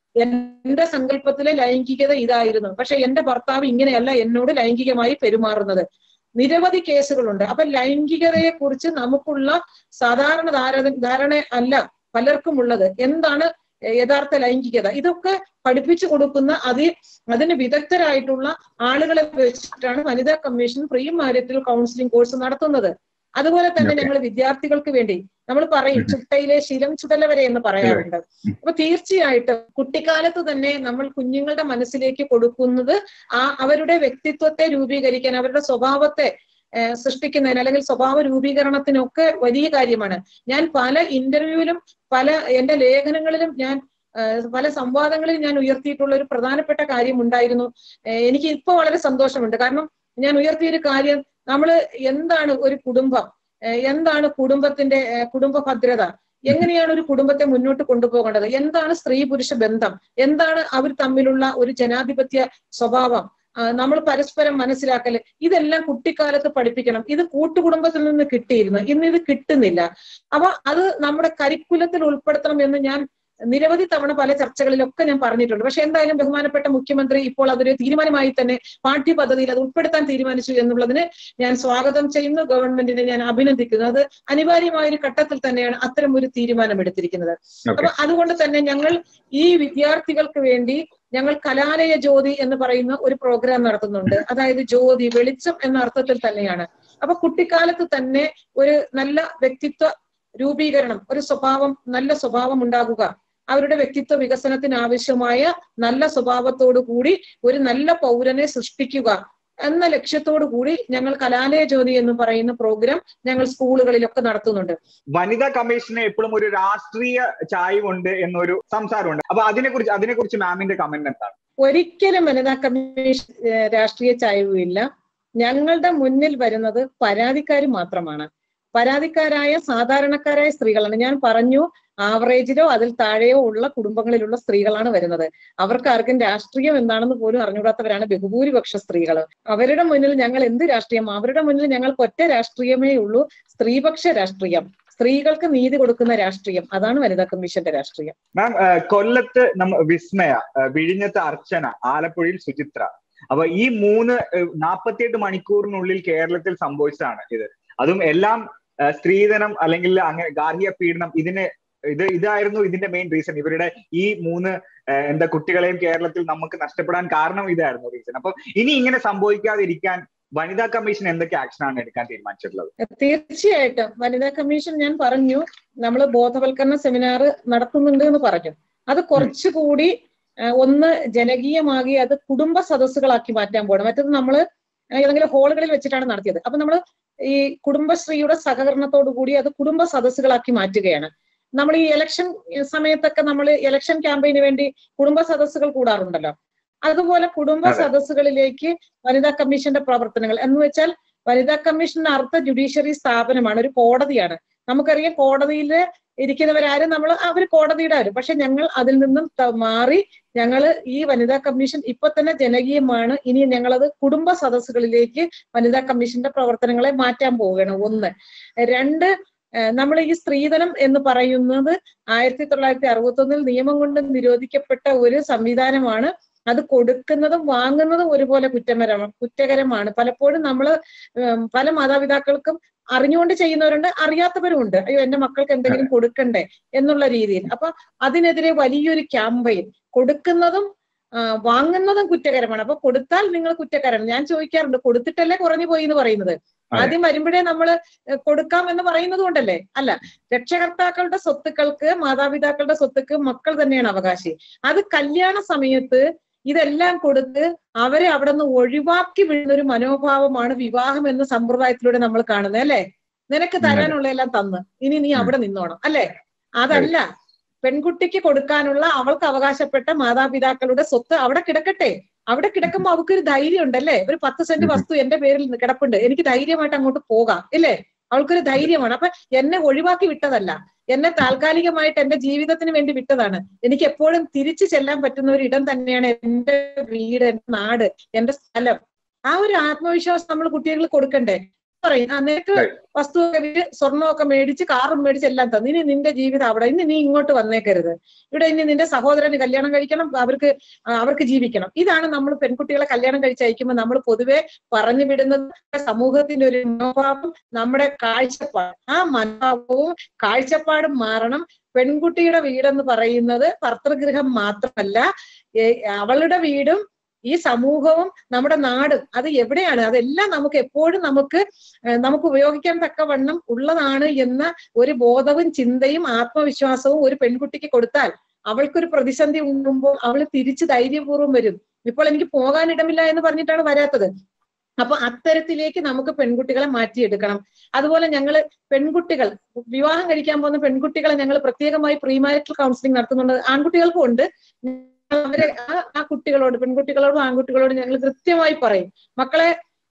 S1: എന്റെ സങ്കല്പത്തിലെ ലൈംഗികത ഇതായിരുന്നു പക്ഷെ എന്റെ ഭർത്താവ് ഇങ്ങനെയല്ല എന്നോട് ലൈംഗികമായി പെരുമാറുന്നത് നിരവധി കേസുകളുണ്ട് അപ്പൊ ലൈംഗികതയെ കുറിച്ച് നമുക്കുള്ള സാധാരണ ധാരണ ധാരണ അല്ല പലർക്കും ഉള്ളത് എന്താണ് യഥാർത്ഥ ലൈംഗികത ഇതൊക്കെ പഠിപ്പിച്ചു കൊടുക്കുന്ന അതി അതിന് വിദഗ്ധരായിട്ടുള്ള ആളുകളെ വെച്ചിട്ടാണ് വനിതാ കമ്മീഷൻ പ്രീ മാരിറ്റൽ കൗൺസിലിംഗ് കോഴ്സ് നടത്തുന്നത് അതുപോലെ തന്നെ ഞങ്ങൾ വിദ്യാർത്ഥികൾക്ക് വേണ്ടി നമ്മൾ പറയും ചുട്ടയിലെ ശീലം ചുടല വരെ എന്ന് പറയാറുണ്ട് അപ്പൊ തീർച്ചയായിട്ടും കുട്ടിക്കാലത്ത് തന്നെ നമ്മൾ കുഞ്ഞുങ്ങളുടെ മനസ്സിലേക്ക് കൊടുക്കുന്നത് ആ അവരുടെ വ്യക്തിത്വത്തെ രൂപീകരിക്കാൻ അവരുടെ സ്വഭാവത്തെ സൃഷ്ടിക്കുന്നതിന് അല്ലെങ്കിൽ സ്വഭാവ രൂപീകരണത്തിനൊക്കെ വലിയ കാര്യമാണ് ഞാൻ പല ഇന്റർവ്യൂവിലും പല എന്റെ ലേഖനങ്ങളിലും ഞാൻ പല സംവാദങ്ങളിൽ ഞാൻ ഉയർത്തിയിട്ടുള്ള ഒരു പ്രധാനപ്പെട്ട കാര്യം ഉണ്ടായിരുന്നു എനിക്ക് ഇപ്പൊ വളരെ സന്തോഷമുണ്ട് കാരണം ഞാൻ ഉയർത്തിയൊരു കാര്യം നമ്മൾ എന്താണ് ഒരു കുടുംബം ഏഹ് എന്താണ് കുടുംബത്തിന്റെ ഏഹ് കുടുംബ ഭദ്രത എങ്ങനെയാണ് ഒരു കുടുംബത്തെ മുന്നോട്ട് കൊണ്ടുപോകേണ്ടത് എന്താണ് സ്ത്രീ പുരുഷ ബന്ധം എന്താണ് അവർ തമ്മിലുള്ള ഒരു ജനാധിപത്യ സ്വഭാവം ആ, നമ്മൾ പരസ്പരം മനസ്സിലാക്കല് ഇതെല്ലാം കുട്ടിക്കാലത്ത് പഠിപ്പിക്കണം ഇത് കൂട്ടുകുടുംബത്തിൽ നിന്ന് കിട്ടിയിരുന്നു ഇന്ന് ഇത് കിട്ടുന്നില്ല അപ്പൊ അത് നമ്മുടെ കരിക്കുലത്തിൽ ഉൾപ്പെടുത്തണം എന്ന് ഞാൻ നിരവധി തവണ പല ചർച്ചകളിലൊക്കെ ഞാൻ പറഞ്ഞിട്ടുണ്ട് പക്ഷെ എന്തായാലും ബഹുമാനപ്പെട്ട മുഖ്യമന്ത്രി ഇപ്പോൾ അതൊരു തീരുമാനമായി തന്നെ പാഠ്യപദ്ധതിയിൽ അത് ഉൾപ്പെടുത്താൻ തീരുമാനിച്ചു എന്നുള്ളതിന് ഞാൻ സ്വാഗതം ചെയ്യുന്നു ഗവൺമെന്റിനെ ഞാൻ അഭിനന്ദിക്കുന്നു അത് അനിവാര്യമായ ഒരു ഘട്ടത്തിൽ തന്നെയാണ് അത്തരം ഒരു തീരുമാനം എടുത്തിരിക്കുന്നത് അപ്പൊ അതുകൊണ്ട് തന്നെ ഞങ്ങൾ ഈ വിദ്യാർത്ഥികൾക്ക് വേണ്ടി ഞങ്ങൾ കലാലയ ജ്യോതി എന്ന് പറയുന്ന ഒരു പ്രോഗ്രാം നടത്തുന്നുണ്ട് അതായത് ജ്യോതി വെളിച്ചം എന്ന അർത്ഥത്തിൽ തന്നെയാണ് അപ്പൊ കുട്ടിക്കാലത്ത് തന്നെ ഒരു നല്ല വ്യക്തിത്വ രൂപീകരണം ഒരു സ്വഭാവം നല്ല സ്വഭാവം ഉണ്ടാകുക അവരുടെ വ്യക്തിത്വ വികസനത്തിന് ആവശ്യമായ നല്ല സ്വഭാവത്തോടു കൂടി ഒരു നല്ല പൗരനെ സൃഷ്ടിക്കുക എന്ന ലക്ഷ്യത്തോടു കൂടി ഞങ്ങൾ കലാലയ ജ്യോതി എന്ന് പറയുന്ന പ്രോഗ്രാം ഞങ്ങൾ സ്കൂളുകളിലൊക്കെ നടത്തുന്നുണ്ട്
S2: വനിതാ കമ്മീഷന് എപ്പോഴും ഒരു രാഷ്ട്രീയ ചായ്വുണ്ട് എന്നൊരു സംസാരമുണ്ട് അപ്പൊ അതിനെക്കുറിച്ച് അതിനെക്കുറിച്ച് മാമിന്റെ കമന്റ് എന്താണ്
S1: ഒരിക്കലും വനിതാ കമ്മീഷൻ ഏഹ്, രാഷ്ട്രീയ ചായവുമില്ല ഞങ്ങളുടെ മുന്നിൽ വരുന്നത് പരാതിക്കാർ മാത്രമാണ് പരാതിക്കാരായ സാധാരണക്കാരായ സ്ത്രീകളാണ് ഞാൻ പറഞ്ഞു ആവറേജിലോ അതിൽ താഴെയോ ഉള്ള കുടുംബങ്ങളിലുള്ള സ്ത്രീകളാണ് വരുന്നത് അവർക്ക് ആർക്കും രാഷ്ട്രീയം എന്താണെന്ന് പോലും അറിഞ്ഞുകൂടാത്തവരാണ് ബഹുഭൂരിപക്ഷ സ്ത്രീകൾ അവരുടെ മുന്നിൽ ഞങ്ങൾ എന്ത് രാഷ്ട്രീയം അവരുടെ മുന്നിൽ ഞങ്ങൾക്ക് ഒറ്റ രാഷ്ട്രീയമേ ഉള്ളൂ സ്ത്രീപക്ഷ രാഷ്ട്രീയം സ്ത്രീകൾക്ക് നീതി കൊടുക്കുന്ന രാഷ്ട്രീയം അതാണ് വനിതാ കമ്മീഷന്റെ രാഷ്ട്രീയം
S2: മാം കൊല്ലത്ത് നമ്മ വിസ്മയ ഏഹ് വിഴിഞ്ഞത്ത് അർച്ചന ആലപ്പുഴയിൽ സുചിത്ര അപ്പൊ ഈ മൂന്ന് നാൽപ്പത്തിയെട്ട് മണിക്കൂറിനുള്ളിൽ കേരളത്തിൽ സംഭവിച്ചതാണ് ഇത് അതും എല്ലാം ഏഹ് സ്ത്രീധനം അല്ലെങ്കിൽ അങ്ങനെ ഗാർഹിക പീഡനം ഇതിന് ഇത് ഇതായിരുന്നു ഇതിന്റെ മെയിൻ റീസൺ ഇവരുടെ ഈ മൂന്ന് ഏഹ് എന്താ കുട്ടികളെയും കേരളത്തിൽ നമുക്ക് നഷ്ടപ്പെടാൻ കാരണം ഇതായിരുന്നു റീസൺ അപ്പൊ ഇനി ഇങ്ങനെ സംഭവിക്കാതിരിക്കാൻ വനിതാ കമ്മീഷൻ എന്തൊക്കെ ആക്ഷൻ ആണ് എടുക്കാൻ തീരുമാനിച്ചിട്ടുള്ളത്
S1: തീർച്ചയായിട്ടും വനിതാ കമ്മീഷൻ ഞാൻ പറഞ്ഞു നമ്മൾ ബോധവൽക്കരണ സെമിനാർ നടത്തുന്നുണ്ട് എന്ന് പറഞ്ഞു അത് കുറച്ചുകൂടി ആ, ഒന്ന് ജനകീയമാക്കി അത് കുടുംബ സദസ്സുകളാക്കി മാറ്റാൻ പോകണം മറ്റത് നമ്മൾ ഏതെങ്കിലും ഹാളുകളിൽ വെച്ചിട്ടാണ് നടത്തിയത് അപ്പൊ നമ്മൾ ഈ കുടുംബശ്രീയുടെ സഹകരണത്തോടു കൂടി അത് കുടുംബ സദസ്സുകളാക്കി മാറ്റുകയാണ് നമ്മൾ ഈ ഇലക്ഷൻ സമയത്തൊക്കെ നമ്മൾ ഇലക്ഷൻ ക്യാമ്പയിന് വേണ്ടി കുടുംബ സദസ്സുകൾ കൂടാറുണ്ടല്ലോ അതുപോലെ കുടുംബ
S2: അതെ.
S1: സദസ്സുകളിലേക്ക് വനിതാ കമ്മീഷന്റെ പ്രവർത്തനങ്ങൾ എന്ന് വെച്ചാൽ വനിതാ കമ്മീഷന്റെ അർത്ഥ ജുഡീഷ്യറി സ്ഥാപനമാണ് ഒരു കോടതിയാണ് നമുക്കറിയാം കോടതിയിൽ ഇരിക്കുന്നവരാരും നമ്മൾ അവർ കോടതിയുടെ ആരും പക്ഷെ ഞങ്ങൾ അതിൽ നിന്നും ത- മാറി ഞങ്ങൾ ഈ വനിതാ കമ്മീഷൻ ഇപ്പൊ തന്നെ ജനകീയമാണ് ഇനി ഞങ്ങളത് കുടുംബ സദസ്സുകളിലേക്ക് വനിതാ കമ്മീഷന്റെ പ്രവർത്തനങ്ങളെ മാറ്റാൻ പോവുകയാണ് ഒന്ന് രണ്ട് നമ്മൾ ഈ സ്ത്രീധനം എന്ന് പറയുന്നത് ആയിരത്തി തൊള്ളായിരത്തി അറുപത്തി ഒന്നിൽ നിയമം കൊണ്ട് നിരോധിക്കപ്പെട്ട ഒരു സംവിധാനമാണ് അത് കൊടുക്കുന്നതും വാങ്ങുന്നതും ഒരുപോലെ കുറ്റകരമാണ് കുറ്റകരമാണ് പലപ്പോഴും നമ്മൾ പല മാതാപിതാക്കൾക്കും അറിഞ്ഞുകൊണ്ട് ചെയ്യുന്നവരുണ്ട് അറിയാത്തവരും ഉണ്ട് അയ്യോ എന്റെ മക്കൾക്ക് എന്തെങ്കിലും കൊടുക്കണ്ടേ എന്നുള്ള രീതിയിൽ അപ്പൊ അതിനെതിരെ വലിയൊരു ക്യാമ്പയിൻ കൊടുക്കുന്നതും ആ, വാങ്ങുന്നതും കുറ്റകരമാണ് അപ്പൊ കൊടുത്താൽ നിങ്ങൾ കുറ്റക്കാരാണ് ഞാൻ ചോദിക്കാറുണ്ട് കൊടുത്തിട്ടല്ലേ കുറഞ്ഞു പോയി എന്ന് പറയുന്നത് ആദ്യം വരുമ്പോഴേ നമ്മൾ കൊടുക്കാം എന്ന് പറയുന്നത് കൊണ്ടല്ലേ അല്ല രക്ഷകർത്താക്കളുടെ സ്വത്തുക്കൾക്ക് മാതാപിതാക്കളുടെ സ്വത്തുക്ക് മക്കൾ തന്നെയാണ് അവകാശി അത് കല്യാണ സമയത്ത് ഇതെല്ലാം കൊടുത്ത് അവരെ അവിടെ നിന്ന് ഒഴിവാക്കി വിടുന്ന ഒരു മനോഭാവമാണ് വിവാഹം എന്ന സമ്പ്രദായത്തിലൂടെ നമ്മൾ കാണുന്നത് അല്ലെ നിനക്ക് തരാനുള്ള എല്ലാം തന്ന് ഇനി നീ അവിടെ നിന്നോണം അല്ലെ അതല്ല പെൺകുട്ടിക്ക് കൊടുക്കാനുള്ള അവൾക്ക് അവകാശപ്പെട്ട മാതാപിതാക്കളുടെ സ്വത്ത് അവിടെ കിടക്കട്ടെ അവിടെ കിടക്കുമ്പോ അവൾക്കൊരു ധൈര്യം ഉണ്ടല്ലേ ഒരു പത്ത് സെന്റ് വസ്തു എന്റെ പേരിൽ കിടപ്പുണ്ട് എനിക്ക് ധൈര്യമായിട്ട് അങ്ങോട്ട് പോകാം ഇല്ലേ അവൾക്കൊരു ധൈര്യമാണ് അപ്പൊ എന്നെ ഒഴിവാക്കി വിട്ടതല്ല എന്നെ താൽക്കാലികമായിട്ട് എന്റെ ജീവിതത്തിന് വേണ്ടി വിട്ടതാണ് എനിക്ക് എപ്പോഴും തിരിച്ചു ചെല്ലാൻ പറ്റുന്ന ഒരു ഇടം തന്നെയാണ് എന്റെ വീട് എന്റെ നാട് എന്റെ സ്ഥലം ആ ഒരു ആത്മവിശ്വാസം നമ്മൾ കുട്ടികൾക്ക് കൊടുക്കണ്ടേ പറയും ആ നിനക്ക് വസ്തുവൊക്കെ വിറ്റ് സ്വർണ്ണമൊക്കെ മേടിച്ച് കാറും മേടിച്ച് എല്ലാം തന്നു ഇനി നിന്റെ ജീവിതം അവിടെ ഇനി നീ ഇങ്ങോട്ട് വന്നേക്കരുത് ഇവിടെ ഇനി നിന്റെ സഹോദരന് കല്യാണം കഴിക്കണം അവർക്ക് ആ, അവർക്ക് ജീവിക്കണം ഇതാണ് നമ്മൾ പെൺകുട്ടികളെ കല്യാണം കഴിച്ചയക്കുമ്പോൾ നമ്മൾ പൊതുവെ പറഞ്ഞു വിടുന്നത് സമൂഹത്തിന്റെ ഒരു മനോഭാവം നമ്മുടെ കാഴ്ചപ്പാട് ആ മനോഭാവവും കാഴ്ചപ്പാടും മാറണം പെൺകുട്ടിയുടെ വീടെന്ന് പറയുന്നത് ഭർത്തൃഗൃഹം മാത്രമല്ല ഏ, അവളുടെ വീടും ഈ സമൂഹവും നമ്മുടെ നാടും അത് എവിടെയാണ് അതെല്ലാം നമുക്ക് എപ്പോഴും നമുക്ക് ഏഹ് നമുക്ക് ഉപയോഗിക്കാൻ തക്കവണ്ണം ഉള്ളതാണ് എന്ന ഒരു ബോധവും ചിന്തയും ആത്മവിശ്വാസവും ഒരു പെൺകുട്ടിക്ക് കൊടുത്താൽ അവൾക്കൊരു പ്രതിസന്ധി ഉണ്ടാകുമ്പോൾ അവൾ തിരിച്ച് ധൈര്യപൂർവ്വം വരും ഇപ്പോൾ എനിക്ക് പോകാനിടമില്ല എന്ന് പറഞ്ഞിട്ടാണ് വരാത്തത് അപ്പൊ അത്തരത്തിലേക്ക് നമുക്ക് പെൺകുട്ടികളെ മാറ്റിയെടുക്കണം അതുപോലെ ഞങ്ങൾ പെൺകുട്ടികൾ വിവാഹം കഴിക്കാൻ പോകുന്ന പെൺകുട്ടികളെ ഞങ്ങൾ പ്രത്യേകമായി പ്രീമാരിറ്റൽ കൗൺസിലിംഗ് നടത്തുന്നുണ്ട് ആൺകുട്ടികൾക്കും ഉണ്ട് അവരെ ആ ആ കുട്ടികളോട് പെൺകുട്ടികളോടും ആൺകുട്ടികളോടും ഞങ്ങൾ കൃത്യമായി പറയും മക്കളെ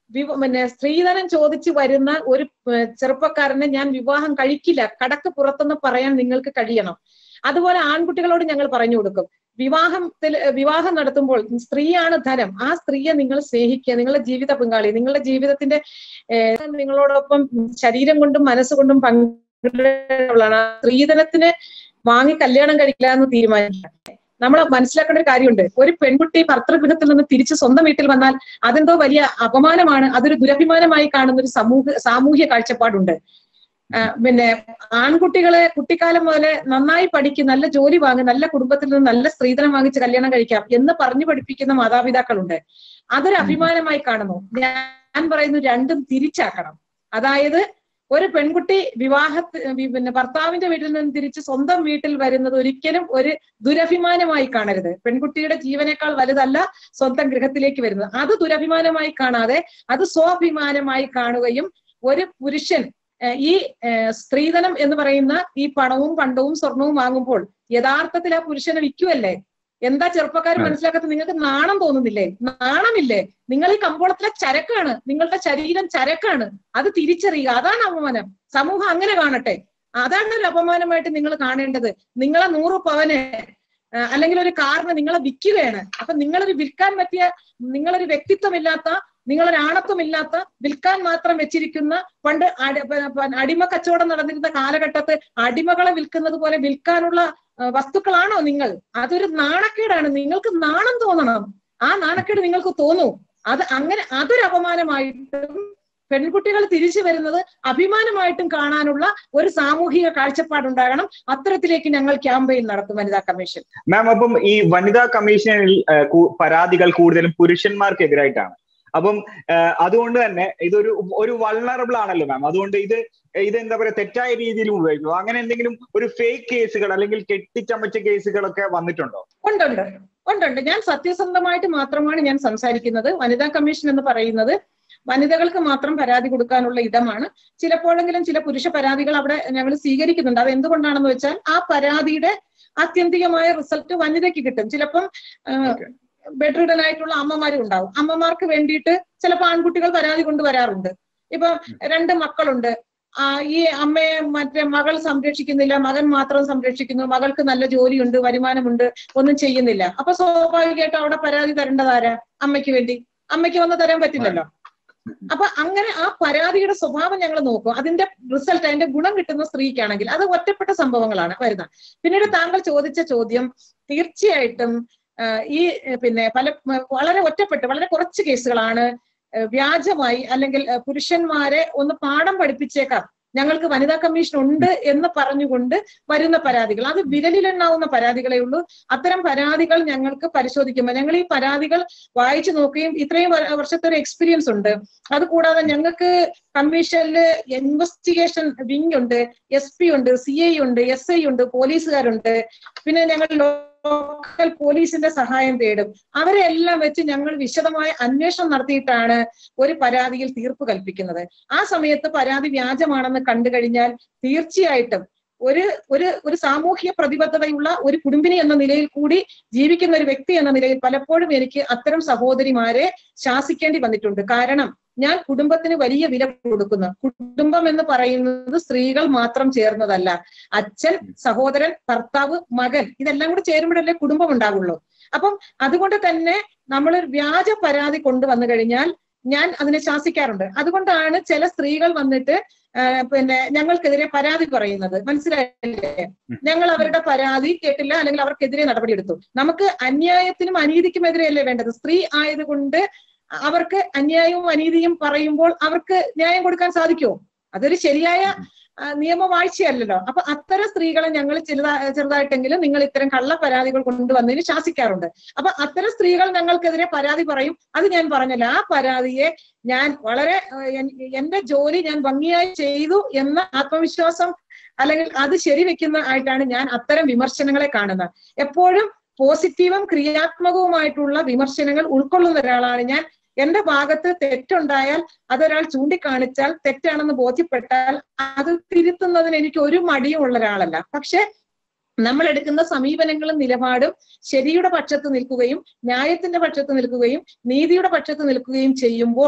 S1: വിവ പിന്നെ സ്ത്രീധനം ചോദിച്ചു വരുന്ന ഒരു ഏർ ചെറുപ്പക്കാരനെ ഞാൻ വിവാഹം കഴിക്കില്ല കടക്ക് പുറത്തെന്ന് പറയാൻ നിങ്ങൾക്ക് കഴിയണം അതുപോലെ ആൺകുട്ടികളോട് ഞങ്ങൾ പറഞ്ഞു കൊടുക്കും വിവാഹത്തിൽ വിവാഹം നടത്തുമ്പോൾ സ്ത്രീയാണ് ധനം ആ സ്ത്രീയെ നിങ്ങൾ സ്നേഹിക്കുക നിങ്ങളുടെ ജീവിത പങ്കാളി നിങ്ങളുടെ ജീവിതത്തിന്റെ ഏർ നിങ്ങളോടൊപ്പം ശരീരം കൊണ്ടും മനസ്സുകൊണ്ടും പങ്കിടുന്നവളാണ് ആ സ്ത്രീധനത്തിന് വാങ്ങി കല്യാണം കഴിക്കില്ല എന്ന് തീരുമാനിക്കുക നമ്മൾ മനസ്സിലാക്കേണ്ട ഒരു കാര്യമുണ്ട് ഒരു പെൺകുട്ടി ഭർത്തൃഗൃഹത്തിൽ നിന്ന് തിരിച്ച് സ്വന്തം വീട്ടിൽ വന്നാൽ അതെന്തോ വലിയ അപമാനമാണ് അതൊരു ദുരഭിമാനമായി കാണുന്ന ഒരു സമൂഹ സാമൂഹ്യ കാഴ്ചപ്പാടുണ്ട് ആ, പിന്നെ ആൺകുട്ടികളെ കുട്ടിക്കാലം മുതലേ നന്നായി പഠിക്കും നല്ല ജോലി വാങ്ങി നല്ല കുടുംബത്തിൽ നിന്ന് നല്ല സ്ത്രീധനം വാങ്ങിച്ച് കല്യാണം കഴിക്കാം എന്ന് പറഞ്ഞു പഠിപ്പിക്കുന്ന മാതാപിതാക്കളുണ്ട് അതൊരു അഭിമാനമായി കാണുന്നു ഞാൻ പറയുന്നു രണ്ടും തിരിച്ചാക്കണം അതായത് ഒരു പെൺകുട്ടി വിവാഹത്ത് വി- പിന്നെ ഭർത്താവിന്റെ വീട്ടിൽ നിന്ന് തിരിച്ച് സ്വന്തം വീട്ടിൽ വരുന്നത് ഒരിക്കലും ഒരു ദുരഭിമാനമായി കാണരുത് പെൺകുട്ടിയുടെ ജീവനേക്കാൾ വലുതല്ല സ്വന്തം ഗൃഹത്തിലേക്ക് വരുന്നത് അത് ദുരഭിമാനമായി കാണാതെ അത് സ്വാഭിമാനമായി കാണുകയും ഒരു പുരുഷൻ ഏഹ് ഈ ഏഹ് സ്ത്രീധനം എന്ന് പറയുന്ന ഈ പണവും പണ്ടവും സ്വർണവും വാങ്ങുമ്പോൾ യഥാർത്ഥത്തിൽ ആ പുരുഷനെ വിൽക്കുവല്ലേ എന്താ ചെറുപ്പക്കാർ
S2: അതെ.
S1: മനസ്സിലാക്കാത്ത നിങ്ങൾക്ക് നാണം തോന്നുന്നില്ലേ നാണമില്ലേ നിങ്ങൾ ഈ കമ്പോളത്തിലെ ചരക്കാണ് നിങ്ങളുടെ ശരീരം ചരക്കാണ് അത് തിരിച്ചറിയുക അതാണ് അപമാനം സമൂഹം അങ്ങനെ കാണട്ടെ അതാണ് ഒരു അപമാനമായിട്ട് നിങ്ങൾ കാണേണ്ടത് നിങ്ങളെ നൂറ് പവന് ആ, അല്ലെങ്കിൽ ഒരു കാറിന് നിങ്ങളെ വിൽക്കുകയാണ് അപ്പൊ നിങ്ങളൊരു വിൽക്കാൻ പറ്റിയ നിങ്ങളൊരു വ്യക്തിത്വമില്ലാത്ത നിങ്ങളൊരു ആണത്വമില്ലാത്ത വിൽക്കാൻ മാത്രം വെച്ചിരിക്കുന്ന പണ്ട് അടി- പ- പ- അടിമ കച്ചവടം നടന്നിരുന്ന കാലഘട്ടത്ത് അടിമകളെ വിൽക്കുന്നത് പോലെ വിൽക്കാനുള്ള ആ, വസ്തുക്കളാണോ നിങ്ങൾ അതൊരു നാണക്കേടാണ് നിങ്ങൾക്ക് നാണം തോന്നണം ആ നാണക്കേട് നിങ്ങൾക്ക് തോന്നൂ അത് അങ്ങനെ അതൊരു അപമാനമായിട്ടും പെൺകുട്ടികൾ തിരിച്ചു വരുന്നത് അഭിമാനമായിട്ടും കാണാനുള്ള ഒരു സാമൂഹിക കാഴ്ചപ്പാടുണ്ടാകണം അത്തരത്തിലേക്ക് ഞങ്ങൾ ക്യാമ്പയിൻ നടത്തും വനിതാ കമ്മീഷൻ
S2: മാം അപ്പം ഈ വനിതാ കമ്മീഷനിൽ ഏഹ്, കു- പരാതികൾ കൂടുതലും പുരുഷന്മാർക്കെതിരായിട്ടാണ് അപ്പം ഏഹ്, അതുകൊണ്ട് തന്നെ ഇതൊരു ഒരു വൾണറബിൾ ആണല്ലോ മാം അതുകൊണ്ട് ഇത് ഇത് എന്താ പറയാ തെറ്റായ രീതിയിൽ ഉപയോഗിക്കും അങ്ങനെ എന്തെങ്കിലും ഒരു ഫേക്ക് കേസുകൾ അല്ലെങ്കിൽ കെട്ടിച്ചമച്ച കേസുകളൊക്കെ വന്നിട്ടുണ്ടോ
S1: ഉണ്ടുണ്ട് ഉണ്ടുണ്ട് ഞാൻ സത്യസന്ധമായിട്ട് മാത്രമാണ് ഞാൻ സംസാരിക്കുന്നത് വനിതാ കമ്മീഷൻ എന്ന് പറയുന്നത് വനിതകൾക്ക് മാത്രം പരാതി കൊടുക്കാനുള്ള ഇടമാണ് ചിലപ്പോഴെങ്കിലും ചില പുരുഷ പരാതികൾ അവിടെ ഞങ്ങൾ സ്വീകരിക്കുന്നുണ്ട് അത് എന്തുകൊണ്ടാണെന്ന് വെച്ചാൽ ആ പരാതിയുടെ ആത്യന്തികമായ റിസൾട്ട് വനിതയ്ക്ക് കിട്ടും ചിലപ്പം
S2: Okay.
S1: ബെഡ്റിഡൻ ആയിട്ടുള്ള അമ്മമാരും ഉണ്ടാവും അമ്മമാർക്ക് വേണ്ടിയിട്ട് ചിലപ്പോൾ ആൺകുട്ടികൾ പരാതി കൊണ്ടുവരാറുണ്ട് ഇപ്പൊ രണ്ട് മക്കളുണ്ട് ആ, ഈ അമ്മയെ മറ്റേ മകൾ സംരക്ഷിക്കുന്നില്ല മകൻ മാത്രം സംരക്ഷിക്കുന്നു മകൾക്ക് നല്ല ജോലിയുണ്ട് വരുമാനമുണ്ട് ഒന്നും ചെയ്യുന്നില്ല അപ്പൊ സ്വാഭാവികമായിട്ട് അവിടെ പരാതി തരേണ്ടതാരാ അമ്മയ്ക്ക് വേണ്ടി അമ്മയ്ക്ക് വന്ന് തരാൻ പറ്റില്ലല്ലോ അപ്പൊ അങ്ങനെ ആ പരാതിയുടെ സ്വഭാവം ഞങ്ങൾ നോക്കും അതിന്റെ റിസൾട്ട് അതിന്റെ ഗുണം കിട്ടുന്ന സ്ത്രീക്കാണെങ്കിൽ അത് ഒറ്റപ്പെട്ട സംഭവങ്ങളാണ് വരുന്നത് പിന്നീട് താങ്കൾ ചോദിച്ച ചോദ്യം തീർച്ചയായിട്ടും ആ, ഈ ഏ, പിന്നെ പല മ- വളരെ ഒറ്റപ്പെട്ട് വളരെ കുറച്ച് കേസുകളാണ് ഏ, വ്യാജമായി അല്ലെങ്കിൽ ഏ, പുരുഷന്മാരെ ഒന്ന് പാഠം പഠിപ്പിച്ചേക്കാം ഞങ്ങൾക്ക് വനിതാ കമ്മീഷൻ ഉണ്ട് എന്ന് പറഞ്ഞുകൊണ്ട് വരുന്ന പരാതികൾ അത് വിരലിലെണ്ണാവുന്ന പരാതികളേ ഉള്ളൂ അത്തരം പരാതികൾ ഞങ്ങൾക്ക് പരിശോധിക്കുമ്പോൾ ഞങ്ങൾ ഈ പരാതികൾ വായിച്ചു നോക്കുകയും ഇത്രയും വ- വർഷത്തെ ഒരു എക്സ്പീരിയൻസ് ഉണ്ട് അത് കൂടാതെ ഞങ്ങൾക്ക് കമ്മീഷനിൽ ഇൻവെസ്റ്റിഗേഷൻ വിങ് ഉണ്ട് എസ് പി ഉണ്ട് സി ഐ ഉണ്ട് എസ് ഐ ഉണ്ട് പോലീസുകാരുണ്ട് പിന്നെ ഞങ്ങൾ ലോക്കൽ പോലീസിന്റെ സഹായം തേടും അവരെ എല്ലാം വെച്ച് ഞങ്ങൾ വിശദമായ അന്വേഷണം നടത്തിയിട്ടാണ് ഒരു പരാതിയിൽ തീർപ്പ് കൽപ്പിക്കുന്നത് ആ സമയത്ത് പരാതി വ്യാജമാണെന്ന് കണ്ടു കഴിഞ്ഞാൽ തീർച്ചയായിട്ടും ഒരു ഒരു ഒരു സാമൂഹ്യ പ്രതിബദ്ധതയുള്ള ഒരു കുടുംബിനി എന്ന നിലയിൽ കൂടി ജീവിക്കുന്ന ഒരു വ്യക്തി എന്ന നിലയിൽ പലപ്പോഴും എനിക്ക് അത്തരം സഹോദരിമാരെ ശാസിക്കേണ്ടി വന്നിട്ടുണ്ട് കാരണം ഞാൻ കുടുംബത്തിന് വലിയ വില കൊടുക്കുന്നു കുടുംബം എന്ന് പറയുന്നത് സ്ത്രീകൾ മാത്രം ചേർന്നതല്ല അച്ഛൻ സഹോദരൻ ഭർത്താവ് മകൻ ഇതെല്ലാം കൂടി ചേരുമ്പോഴല്ലേ കുടുംബം ഉണ്ടാവുള്ളൂ അപ്പം അതുകൊണ്ട് തന്നെ നമ്മൾ ഒരു വ്യാജ പരാതി കൊണ്ടുവന്നു കഴിഞ്ഞാൽ ഞാൻ അതിനെ ശാസിക്കാറുണ്ട് അതുകൊണ്ടാണ് ചില സ്ത്രീകൾ വന്നിട്ട് ആ, പിന്നെ ഞങ്ങൾക്കെതിരെ പരാതി പറയുന്നത് മനസ്സിലായില്ലേ ഞങ്ങൾ അവരുടെ പരാതി കേട്ടില്ല അല്ലെങ്കിൽ അവർക്കെതിരെ നടപടിയെടുത്തു നമുക്ക് അന്യായത്തിനും അനീതിക്കും എതിരെയല്ലേ വേണ്ടത് സ്ത്രീ ആയതുകൊണ്ട് അവർക്ക് അന്യായവും അനീതിയും പറയുമ്പോൾ അവർക്ക് ന്യായം കൊടുക്കാൻ സാധിക്കുമോ അതൊരു ശരിയായ ആ, നിയമവാഴ്ചയല്ലല്ലോ അപ്പൊ അത്തരം സ്ത്രീകളെ ഞങ്ങൾ ചെറുതാ ചെറുതായിട്ടെങ്കിലും നിങ്ങൾ ഇത്തരം കള്ള പരാതികൾ കൊണ്ടുവന്നതിന് ശാസിക്കാറുണ്ട് അപ്പൊ അത്തരം സ്ത്രീകൾ ഞങ്ങൾക്കെതിരെ പരാതി പറയും അത് ഞാൻ പറഞ്ഞല്ലോ ആ പരാതിയെ ഞാൻ വളരെ ആ, എൻ- എന്റെ ജോലി ഞാൻ ഭംഗിയായി ചെയ്തു എന്ന ആത്മവിശ്വാസം അല്ലെങ്കിൽ അത് ശരിവെക്കുന്ന ആയിട്ടാണ് ഞാൻ അത്തരം വിമർശനങ്ങളെ കാണുന്നത് എപ്പോഴും പോസിറ്റീവും ക്രിയാത്മകവുമായിട്ടുള്ള വിമർശനങ്ങൾ ഉൾക്കൊള്ളുന്ന ഒരാളാണ് ഞാൻ എന്റെ ഭാഗത്ത് തെറ്റുണ്ടായാൽ അതൊരാൾ ചൂണ്ടിക്കാണിച്ചാൽ തെറ്റാണെന്ന് ബോധ്യപ്പെട്ടാൽ അത് തിരുത്തുന്നതിന് എനിക്ക് ഒരു മടിയും ഉള്ള ഒരാളല്ല പക്ഷെ നമ്മൾ എടുക്കുന്ന സമീപനങ്ങളും നിലപാടും ശരിയുടെ പക്ഷത്ത് നിൽക്കുകയും ന്യായത്തിന്റെ പക്ഷത്ത് നിൽക്കുകയും നീതിയുടെ പക്ഷത്ത് നിൽക്കുകയും ചെയ്യുമ്പോൾ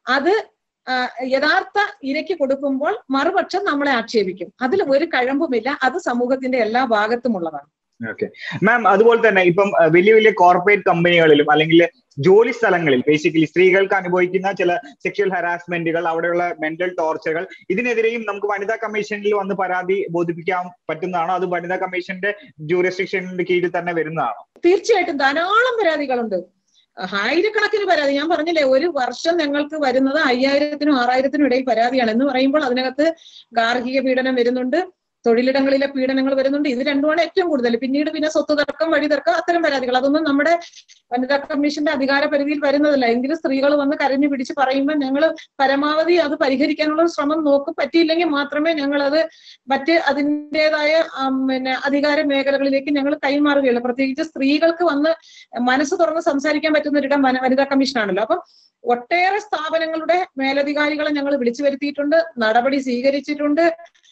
S1: അത് യഥാർത്ഥ ഇരയ്ക്ക് കൊടുക്കുമ്പോൾ മറുപക്ഷം നമ്മളെ ആക്ഷേപിക്കും അതിൽ ഒരു കഴമ്പുമില്ല അത് സമൂഹത്തിന്റെ എല്ലാ ഭാഗത്തുമുള്ളതാണ്
S2: ഓക്കെ മാം അതുപോലെ തന്നെ ഇപ്പം വലിയ വലിയ കോർപ്പറേറ്റ് കമ്പനികളിലും അല്ലെങ്കിൽ ജോലി സ്ഥലങ്ങളിൽ ബേസിക്കലി സ്ത്രീകൾക്ക് അനുഭവിക്കുന്ന ചില സെക്ഷൽ ഹരാസ്മെന്റുകൾ അവിടെയുള്ള മെന്റൽ ടോർച്ചറുകൾ ഇതിനെതിരെയും നമുക്ക് വനിതാ കമ്മീഷനിൽ വന്ന് പരാതി ബോധിപ്പിക്കാൻ പറ്റുന്നതാണോ അത് വനിതാ കമ്മീഷന്റെ ജൂറിസ്ട്രിക്ഷന്റെ കീഴിൽ തന്നെ വരുന്നതാണോ
S1: തീർച്ചയായിട്ടും ധാരാളം പരാതികളുണ്ട് ആയിരക്കണക്കിന് പരാതി ഞാൻ പറഞ്ഞില്ലേ ഒരു വർഷം ഞങ്ങൾക്ക് വരുന്നത് അയ്യായിരത്തിനും ആറായിരത്തിനും ഇടയിൽ പരാതിയാണ് എന്ന് പറയുമ്പോൾ അതിനകത്ത് ഗാർഹിക പീഡനം വരുന്നുണ്ട് തൊഴിലിടങ്ങളിലെ പീഡനങ്ങൾ വരുന്നുണ്ട് ഇത് രണ്ടുമാണ് ഏറ്റവും കൂടുതൽ പിന്നീട് പിന്നെ സ്വത്ത് തർക്കം വഴി തർക്കം അത്തരം പരാതികൾ അതൊന്നും നമ്മുടെ വനിതാ കമ്മീഷന്റെ അധികാര പരിധിയിൽ വരുന്നതല്ല എങ്കിലും സ്ത്രീകൾ വന്ന് കരഞ്ഞു പിടിച്ച് പറയുമ്പോൾ ഞങ്ങൾ പരമാവധി അത് പരിഹരിക്കാനുള്ള ശ്രമം നോക്കും പറ്റിയില്ലെങ്കിൽ മാത്രമേ ഞങ്ങൾ അത് മറ്റ് അതിൻ്റെതായ പിന്നെ അധികാര മേഖലകളിലേക്ക് ഞങ്ങൾ കൈമാറുകയുള്ളൂ പ്രത്യേകിച്ച് സ്ത്രീകൾക്ക് വന്ന് മനസ്സ് തുറന്ന് സംസാരിക്കാൻ പറ്റുന്ന ഒരിടം വനിതാ കമ്മീഷനാണല്ലോ അപ്പം ഒട്ടേറെ സ്ഥാപനങ്ങളുടെ മേലധികാരികളെ ഞങ്ങൾ വിളിച്ചു വരുത്തിയിട്ടുണ്ട് നടപടി സ്വീകരിച്ചിട്ടുണ്ട്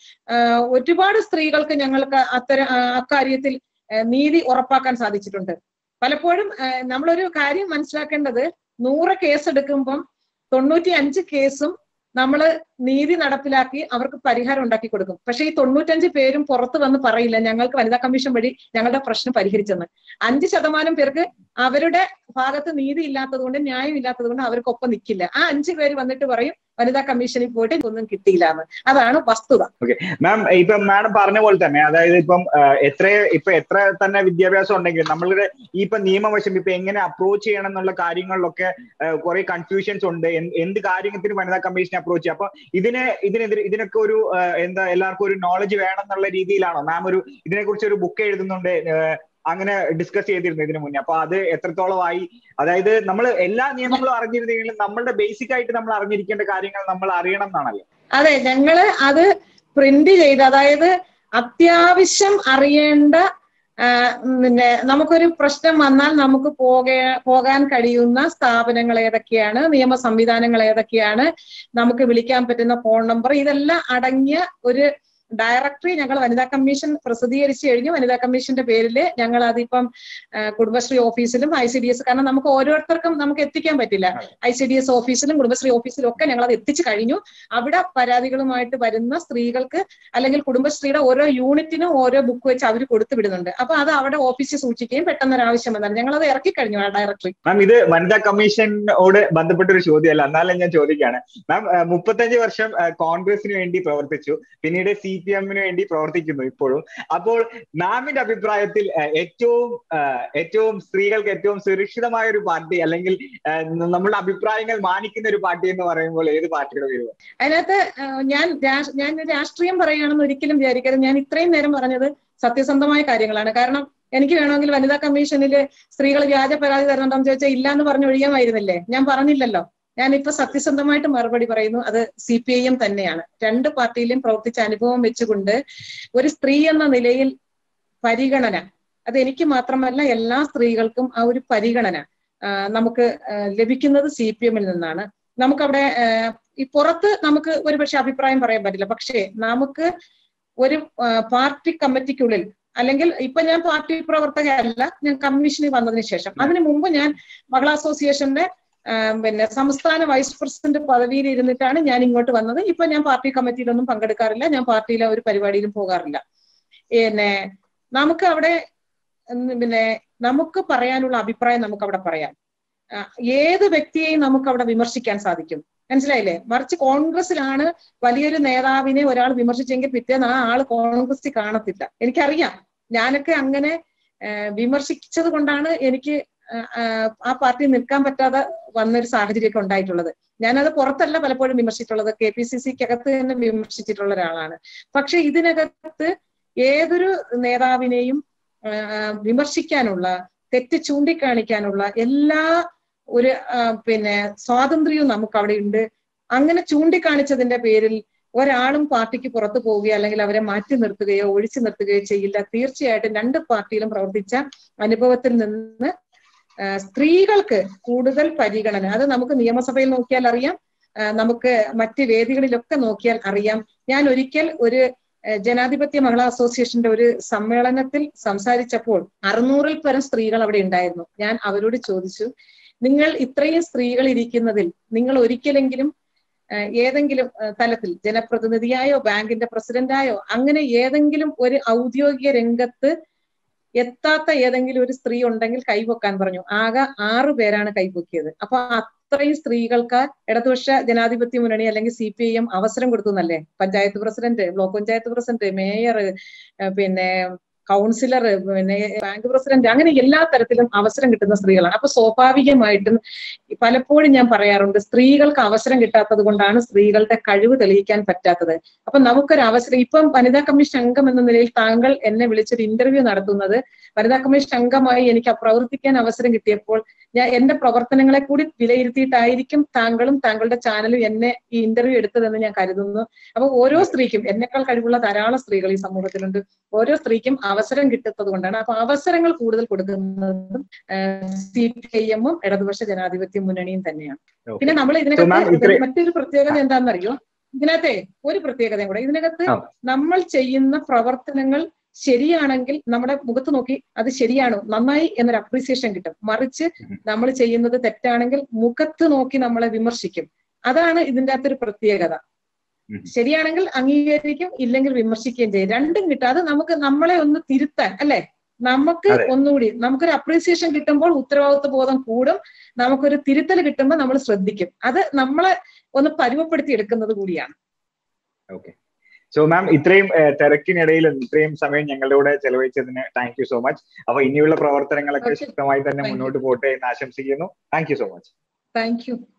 S1: ഒരുപാട് സ്ത്രീകൾക്ക് ഞങ്ങൾക്ക് അത്തരം അക്കാര്യത്തിൽ നീതി ഉറപ്പാക്കാൻ സാധിച്ചിട്ടുണ്ട് പലപ്പോഴും നമ്മളൊരു കാര്യം മനസ്സിലാക്കേണ്ടത് നൂറ് കേസ് എടുക്കുമ്പം തൊണ്ണൂറ്റി അഞ്ച് കേസും നമ്മൾ നീതി നടപ്പിലാക്കി അവർക്ക് പരിഹാരം ഉണ്ടാക്കി കൊടുക്കും പക്ഷെ ഈ തൊണ്ണൂറ്റഞ്ച് പേരും പുറത്ത് വന്ന് പറയില്ല ഞങ്ങൾക്ക് വനിതാ കമ്മീഷൻ വഴി ഞങ്ങളുടെ പ്രശ്നം പരിഹരിച്ചെന്ന് അഞ്ച് ശതമാനം പേർക്ക് അവരുടെ ഭാഗത്ത് നീതി ഇല്ലാത്തത് കൊണ്ട് ന്യായം ഇല്ലാത്തത് കൊണ്ട് അവർക്കൊപ്പം നിൽക്കില്ല ആ അഞ്ചു പേര് വന്നിട്ട് പറയും വനിതാ കമ്മീഷനിൽ പോയിട്ട് ഒന്നും കിട്ടിയില്ല എന്ന് അതാണ് വസ്തുത
S2: ഓക്കെ മാം ഇപ്പം മാഡം പറഞ്ഞ പോലെ തന്നെ അതായത് ഇപ്പം എത്ര ഇപ്പൊ എത്ര തന്നെ വിദ്യാഭ്യാസം ഉണ്ടെങ്കിലും നമ്മളുടെ ഈ ഇപ്പൊ നിയമവശം ഇപ്പൊ എങ്ങനെ അപ്രോച്ച് ചെയ്യണം എന്നുള്ള കാര്യങ്ങളിലൊക്കെ കുറെ കൺഫ്യൂഷൻസ് ഉണ്ട് എന്ത് കാര്യത്തിന് വനിതാ കമ്മീഷനെ അപ്രോച്ച് ചെയ്യാം അപ്പൊ ഇതിനെ ഇതിനെതിരെ ഇതിനൊക്കെ ഒരു എന്താ എല്ലാവർക്കും ഒരു നോളജ് വേണം എന്നുള്ള രീതിയിലാണോ മാം ഒരു ഇതിനെക്കുറിച്ച് ഒരു ബുക്ക് എഴുതുന്നുണ്ട് അങ്ങനെ ഡിസ്കസ് ചെയ്തിരുന്നു ഇതിനു മുന്നേ അപ്പൊ അത് എത്രത്തോളമായി അതായത് നമ്മൾ എല്ലാ നിയമങ്ങളും അറിഞ്ഞിരുന്നെങ്കിലും നമ്മളുടെ ബേസിക് ആയിട്ട് നമ്മൾ അറിഞ്ഞിരിക്കേണ്ട കാര്യങ്ങൾ നമ്മൾ അറിയണം എന്നാണല്ലോ
S1: അതെ ഞങ്ങള് അത് പ്രിന്റ് ചെയ്ത് അതായത് അത്യാവശ്യം അറിയേണ്ട പിന്നെ നമുക്കൊരു പ്രശ്നം വന്നാൽ നമുക്ക് പോകേ പോകാൻ കഴിയുന്ന സ്ഥാപനങ്ങൾ ഏതൊക്കെയാണ് നിയമ സംവിധാനങ്ങൾ ഏതൊക്കെയാണ് നമുക്ക് വിളിക്കാൻ പറ്റുന്ന ഫോൺ നമ്പർ ഇതെല്ലാം അടങ്ങിയ ഒരു ഡയറക്ടറി ഞങ്ങൾ വനിതാ കമ്മീഷൻ പ്രസിദ്ധീകരിച്ചു കഴിഞ്ഞു വനിതാ കമ്മീഷന്റെ പേരിൽ ഞങ്ങൾ അതിപ്പം കുടുംബശ്രീ ഓഫീസിലും ഐ സി ഡി എസ് കാരണം നമുക്ക് ഓരോരുത്തർക്കും നമുക്ക് എത്തിക്കാൻ പറ്റില്ല ഐ സി ഡി എസ് ഓഫീസിലും കുടുംബശ്രീ ഓഫീസിലും ഒക്കെ ഞങ്ങൾ അത് എത്തിച്ചു കഴിഞ്ഞു അവിടെ പരാതികളുമായിട്ട് വരുന്ന സ്ത്രീകൾക്ക് അല്ലെങ്കിൽ കുടുംബശ്രീയുടെ ഓരോ യൂണിറ്റിനും ഓരോ ബുക്ക് വെച്ച് അവർ കൊടുത്തു വിടുന്നുണ്ട് അപ്പൊ അത് അവിടെ ഓഫീസിൽ സൂക്ഷിക്കുകയും പെട്ടെന്ന് ഒരു ആവശ്യം വന്നാൽ ഞങ്ങൾ അത് ഇറക്കി കഴിഞ്ഞു ആ ഡയറക്ടറി
S2: മാം ഇത് വനിതാ കമ്മീഷനോട് ബന്ധപ്പെട്ട ഒരു ചോദ്യമല്ല എന്നാലും ഞാൻ ചോദിക്കുകയാണ് മാം മുപ്പത്തഞ്ച് വർഷം കോൺഗ്രസിന് വേണ്ടി പ്രവർത്തിച്ചു പിന്നീട് സി പി എമ്മിന് വേണ്ടി പ്രവർത്തിക്കുന്നു ഇപ്പോഴും അപ്പോൾ മാമിന്റെ അഭിപ്രായത്തിൽ ഏറ്റവും ഏറ്റവും സ്ത്രീകൾക്ക് ഏറ്റവും സുരക്ഷിതമായ ഒരു പാർട്ടി അല്ലെങ്കിൽ നമ്മുടെ അഭിപ്രായങ്ങൾ മാനിക്കുന്ന ഒരു പാർട്ടി എന്ന് പറയുമ്പോൾ ഏത് പാർട്ടിയുടെ പേര്
S1: അതിനകത്ത് ഞാൻ ഞാൻ രാഷ്ട്രീയം പറയുകയാണെന്ന് ഒരിക്കലും വിചാരിക്കരുത് ഞാൻ ഇത്രയും നേരം പറഞ്ഞത് സത്യസന്ധമായ കാര്യങ്ങളാണ് കാരണം എനിക്ക് വേണമെങ്കിൽ വനിതാ കമ്മീഷനിൽ സ്ത്രീകൾ വ്യാജ പരാതി തരണമെന്ന് ചോദിച്ചാൽ ഇല്ല എന്ന് പറഞ്ഞു ഒഴിയാമായിരുന്നില്ലേ ഞാൻ പറഞ്ഞില്ലല്ലോ ഞാനിപ്പോ സത്യസന്ധമായിട്ട് മറുപടി പറയുന്നു അത് സി പി ഐ എം തന്നെയാണ് രണ്ട് പാർട്ടിയിലും പ്രവർത്തിച്ച അനുഭവം വെച്ചുകൊണ്ട് ഒരു സ്ത്രീ എന്ന നിലയിൽ പരിഗണന അത് എനിക്ക് മാത്രമല്ല എല്ലാ സ്ത്രീകൾക്കും ആ ഒരു പരിഗണന നമുക്ക് ലഭിക്കുന്നത് സി പി എമ്മിൽ നിന്നാണ് നമുക്കവിടെ ഈ പുറത്ത് നമുക്ക് ഒരുപക്ഷെ അഭിപ്രായം പറയാൻ പറ്റില്ല പക്ഷേ നമുക്ക് ഒരു പാർട്ടി കമ്മിറ്റിക്കുള്ളിൽ അല്ലെങ്കിൽ ഇപ്പൊ ഞാൻ പാർട്ടി പ്രവർത്തകയല്ല ഞാൻ കമ്മീഷനിൽ വന്നതിന് ശേഷം അതിനു മുമ്പ് ഞാൻ മഹിളാ അസോസിയേഷന്റെ പിന്നെ സംസ്ഥാന വൈസ് പ്രസിഡന്റ് പദവിയിൽ ഇരുന്നിട്ടാണ് ഞാൻ ഇങ്ങോട്ട് വന്നത് ഇപ്പൊ ഞാൻ പാർട്ടി കമ്മിറ്റിയിലൊന്നും പങ്കെടുക്കാറില്ല ഞാൻ പാർട്ടിയിലെ ഒരു പരിപാടിയിലും പോകാറില്ല പിന്നെ നമുക്ക് അവിടെ പിന്നെ നമുക്ക് പറയാനുള്ള അഭിപ്രായം നമുക്ക് അവിടെ പറയാം ഏത് വ്യക്തിയെയും നമുക്ക് അവിടെ വിമർശിക്കാൻ സാധിക്കും മനസ്സിലായില്ലേ മറിച്ച് കോൺഗ്രസിലാണ് വലിയൊരു നേതാവിനെ ഒരാൾ വിമർശിച്ചെങ്കിൽ പിറ്റേന്ന് ആ ആള് കോൺഗ്രസിൽ കാണത്തില്ല എനിക്കറിയാം ഞാനൊക്കെ അങ്ങനെ വിമർശിച്ചത് കൊണ്ടാണ് എനിക്ക് ആ പാർട്ടി നിൽക്കാൻ പറ്റാതെ വന്നൊരു സാഹചര്യമൊക്കെ ഉണ്ടായിട്ടുള്ളത് ഞാനത് പുറത്തല്ല പലപ്പോഴും വിമർശിച്ചിട്ടുള്ളത് കെ പി സി സിക്കകത്ത് തന്നെ വിമർശിച്ചിട്ടുള്ള ഒരാളാണ് പക്ഷെ ഇതിനകത്ത് ഏതൊരു നേതാവിനെയും വിമർശിക്കാനുള്ള തെറ്റ് ചൂണ്ടിക്കാണിക്കാനുള്ള എല്ലാ ഒരു പിന്നെ സ്വാതന്ത്ര്യവും നമുക്ക് അവിടെ ഉണ്ട് അങ്ങനെ ചൂണ്ടിക്കാണിച്ചതിന്റെ പേരിൽ ഒരാളും പാർട്ടിക്ക് പുറത്തു പോവുകയോ അല്ലെങ്കിൽ അവരെ മാറ്റി നിർത്തുകയോ ഒഴിച്ചു നിർത്തുകയോ ചെയ്യില്ല തീർച്ചയായിട്ടും രണ്ട് പാർട്ടിയിലും പ്രവർത്തിച്ച അനുഭവത്തിൽ നിന്ന് സ്ത്രീകൾക്ക് കൂടുതൽ പരിഗണന അത് നമുക്ക് നിയമസഭയിൽ നോക്കിയാൽ അറിയാം നമുക്ക് മറ്റ് വേദികളിലൊക്കെ നോക്കിയാൽ അറിയാം ഞാൻ ഒരിക്കൽ ഒരു ജനാധിപത്യ മഹിളാ അസോസിയേഷന്റെ ഒരു സമ്മേളനത്തിൽ സംസാരിച്ചപ്പോൾ അറുന്നൂറിൽ പരം സ്ത്രീകൾ അവിടെ ഉണ്ടായിരുന്നു ഞാൻ അവരോട് ചോദിച്ചു നിങ്ങൾ ഇത്രയും സ്ത്രീകൾ ഇരിക്കുന്നതിൽ നിങ്ങൾ ഒരിക്കലെങ്കിലും ഏതെങ്കിലും തലത്തിൽ ജനപ്രതിനിധിയായോ ബാങ്കിന്റെ പ്രസിഡന്റായോ അങ്ങനെ ഏതെങ്കിലും ഒരു ഔദ്യോഗിക രംഗത്ത് എത്താത്ത ഏതെങ്കിലും ഒരു സ്ത്രീ ഉണ്ടെങ്കിൽ കൈപൊക്കാൻ പറഞ്ഞു ആകെ ആറു പേരാണ് കൈപൊക്കിയത് അപ്പൊ അത്രയും സ്ത്രീകൾക്ക് ഇടതുപക്ഷ ജനാധിപത്യ മുന്നണി അല്ലെങ്കിൽ സി പി ഐ എം അവസരം കൊടുത്തു എന്നല്ലേ panchayat president block panchayat president mayor പിന്നെ കൗൺസിലർ പിന്നെ ബാങ്ക് പ്രസിഡന്റ് അങ്ങനെ എല്ലാ തരത്തിലും അവസരം കിട്ടുന്ന സ്ത്രീകളാണ് അപ്പൊ സ്വാഭാവികമായിട്ടും പലപ്പോഴും ഞാൻ പറയാറുണ്ട് സ്ത്രീകൾക്ക് അവസരം കിട്ടാത്തത് കൊണ്ടാണ് സ്ത്രീകളുടെ കഴിവ് തെളിയിക്കാൻ പറ്റാത്തത് അപ്പൊ നമുക്കൊരു അവസരം ഇപ്പം വനിതാ കമ്മീഷൻ അംഗം എന്ന നിലയിൽ താങ്കൾ എന്നെ വിളിച്ചൊരു ഇന്റർവ്യൂ നടത്തുന്നത് വനിതാ കമ്മീഷൻ അംഗമായി എനിക്ക് പ്രവർത്തിക്കാൻ അവസരം കിട്ടിയപ്പോൾ ഞാൻ എന്റെ പ്രവർത്തനങ്ങളെ കൂടി വിലയിരുത്തിയിട്ടായിരിക്കും താങ്കളും താങ്കളുടെ ചാനലും എന്നെ ഈ ഇന്റർവ്യൂ എടുത്തതെന്ന് ഞാൻ കരുതുന്നു അപ്പൊ ഓരോ സ്ത്രീക്കും എന്നെക്കാൾ കഴിവുള്ള ധാരാളം സ്ത്രീകൾ ഈ സമൂഹത്തിലുണ്ട് ഓരോ സ്ത്രീക്കും അവസരം കിട്ടുന്നത് കൊണ്ടാണ് അപ്പൊ അവസരങ്ങൾ കൂടുതൽ കൊടുക്കുന്നതും സി പി ഐ എമ്മും ഇടതുപക്ഷ ജനാധിപത്യ മുന്നണിയും തന്നെയാണ് പിന്നെ നമ്മൾ ഇതിനകത്ത് മറ്റൊരു പ്രത്യേകത എന്താണെന്നറിയോ ഇതിനകത്തെ ഒരു പ്രത്യേകതയും കൂടെ ഇതിനകത്ത് നമ്മൾ ചെയ്യുന്ന പ്രവർത്തനങ്ങൾ ശരിയാണെങ്കിൽ നമ്മുടെ മുഖത്ത് നോക്കി അത് ശരിയാണോ നന്നായി എന്നൊരു അപ്രീസിയേഷൻ കിട്ടും മറിച്ച് നമ്മൾ ചെയ്യുന്നത് തെറ്റാണെങ്കിൽ മുഖത്ത് നോക്കി നമ്മളെ വിമർശിക്കും അതാണ് ഇതിന്റെ അകത്തൊരു പ്രത്യേകത ശരിയാണെങ്കിൽ അംഗീകരിക്കും ഇല്ലെങ്കിൽ വിമർശിക്കുകയും ചെയ്യും രണ്ടും കിട്ടും അത് നമുക്ക് നമ്മളെ ഒന്ന് തിരുത്താൻ അല്ലെ നമുക്ക് ഒന്നുകൂടി നമുക്കൊരു അപ്രീസിയേഷൻ കിട്ടുമ്പോൾ ഉത്തരവാദിത്വ ബോധം കൂടും നമുക്കൊരു തിരുത്തൽ കിട്ടുമ്പോൾ നമ്മൾ ശ്രദ്ധിക്കും അത് നമ്മളെ ഒന്ന് പരുവപ്പെടുത്തി എടുക്കുന്നത് കൂടിയാണ്
S2: ഓക്കെ സോ മാം ഇത്രയും തിരക്കിനിടയിൽ ഇത്രയും സമയം ഞങ്ങളുടെ കൂടെ ചെലവഴിച്ചതിന് താങ്ക് യു സോ മച്ച് അപ്പൊ ഇനിയുള്ള പ്രവർത്തനങ്ങളൊക്കെ ശക്തമായി തന്നെ മുന്നോട്ട് പോട്ടെ എന്ന് ആശംസിക്കുന്നു thank you so much
S1: thank U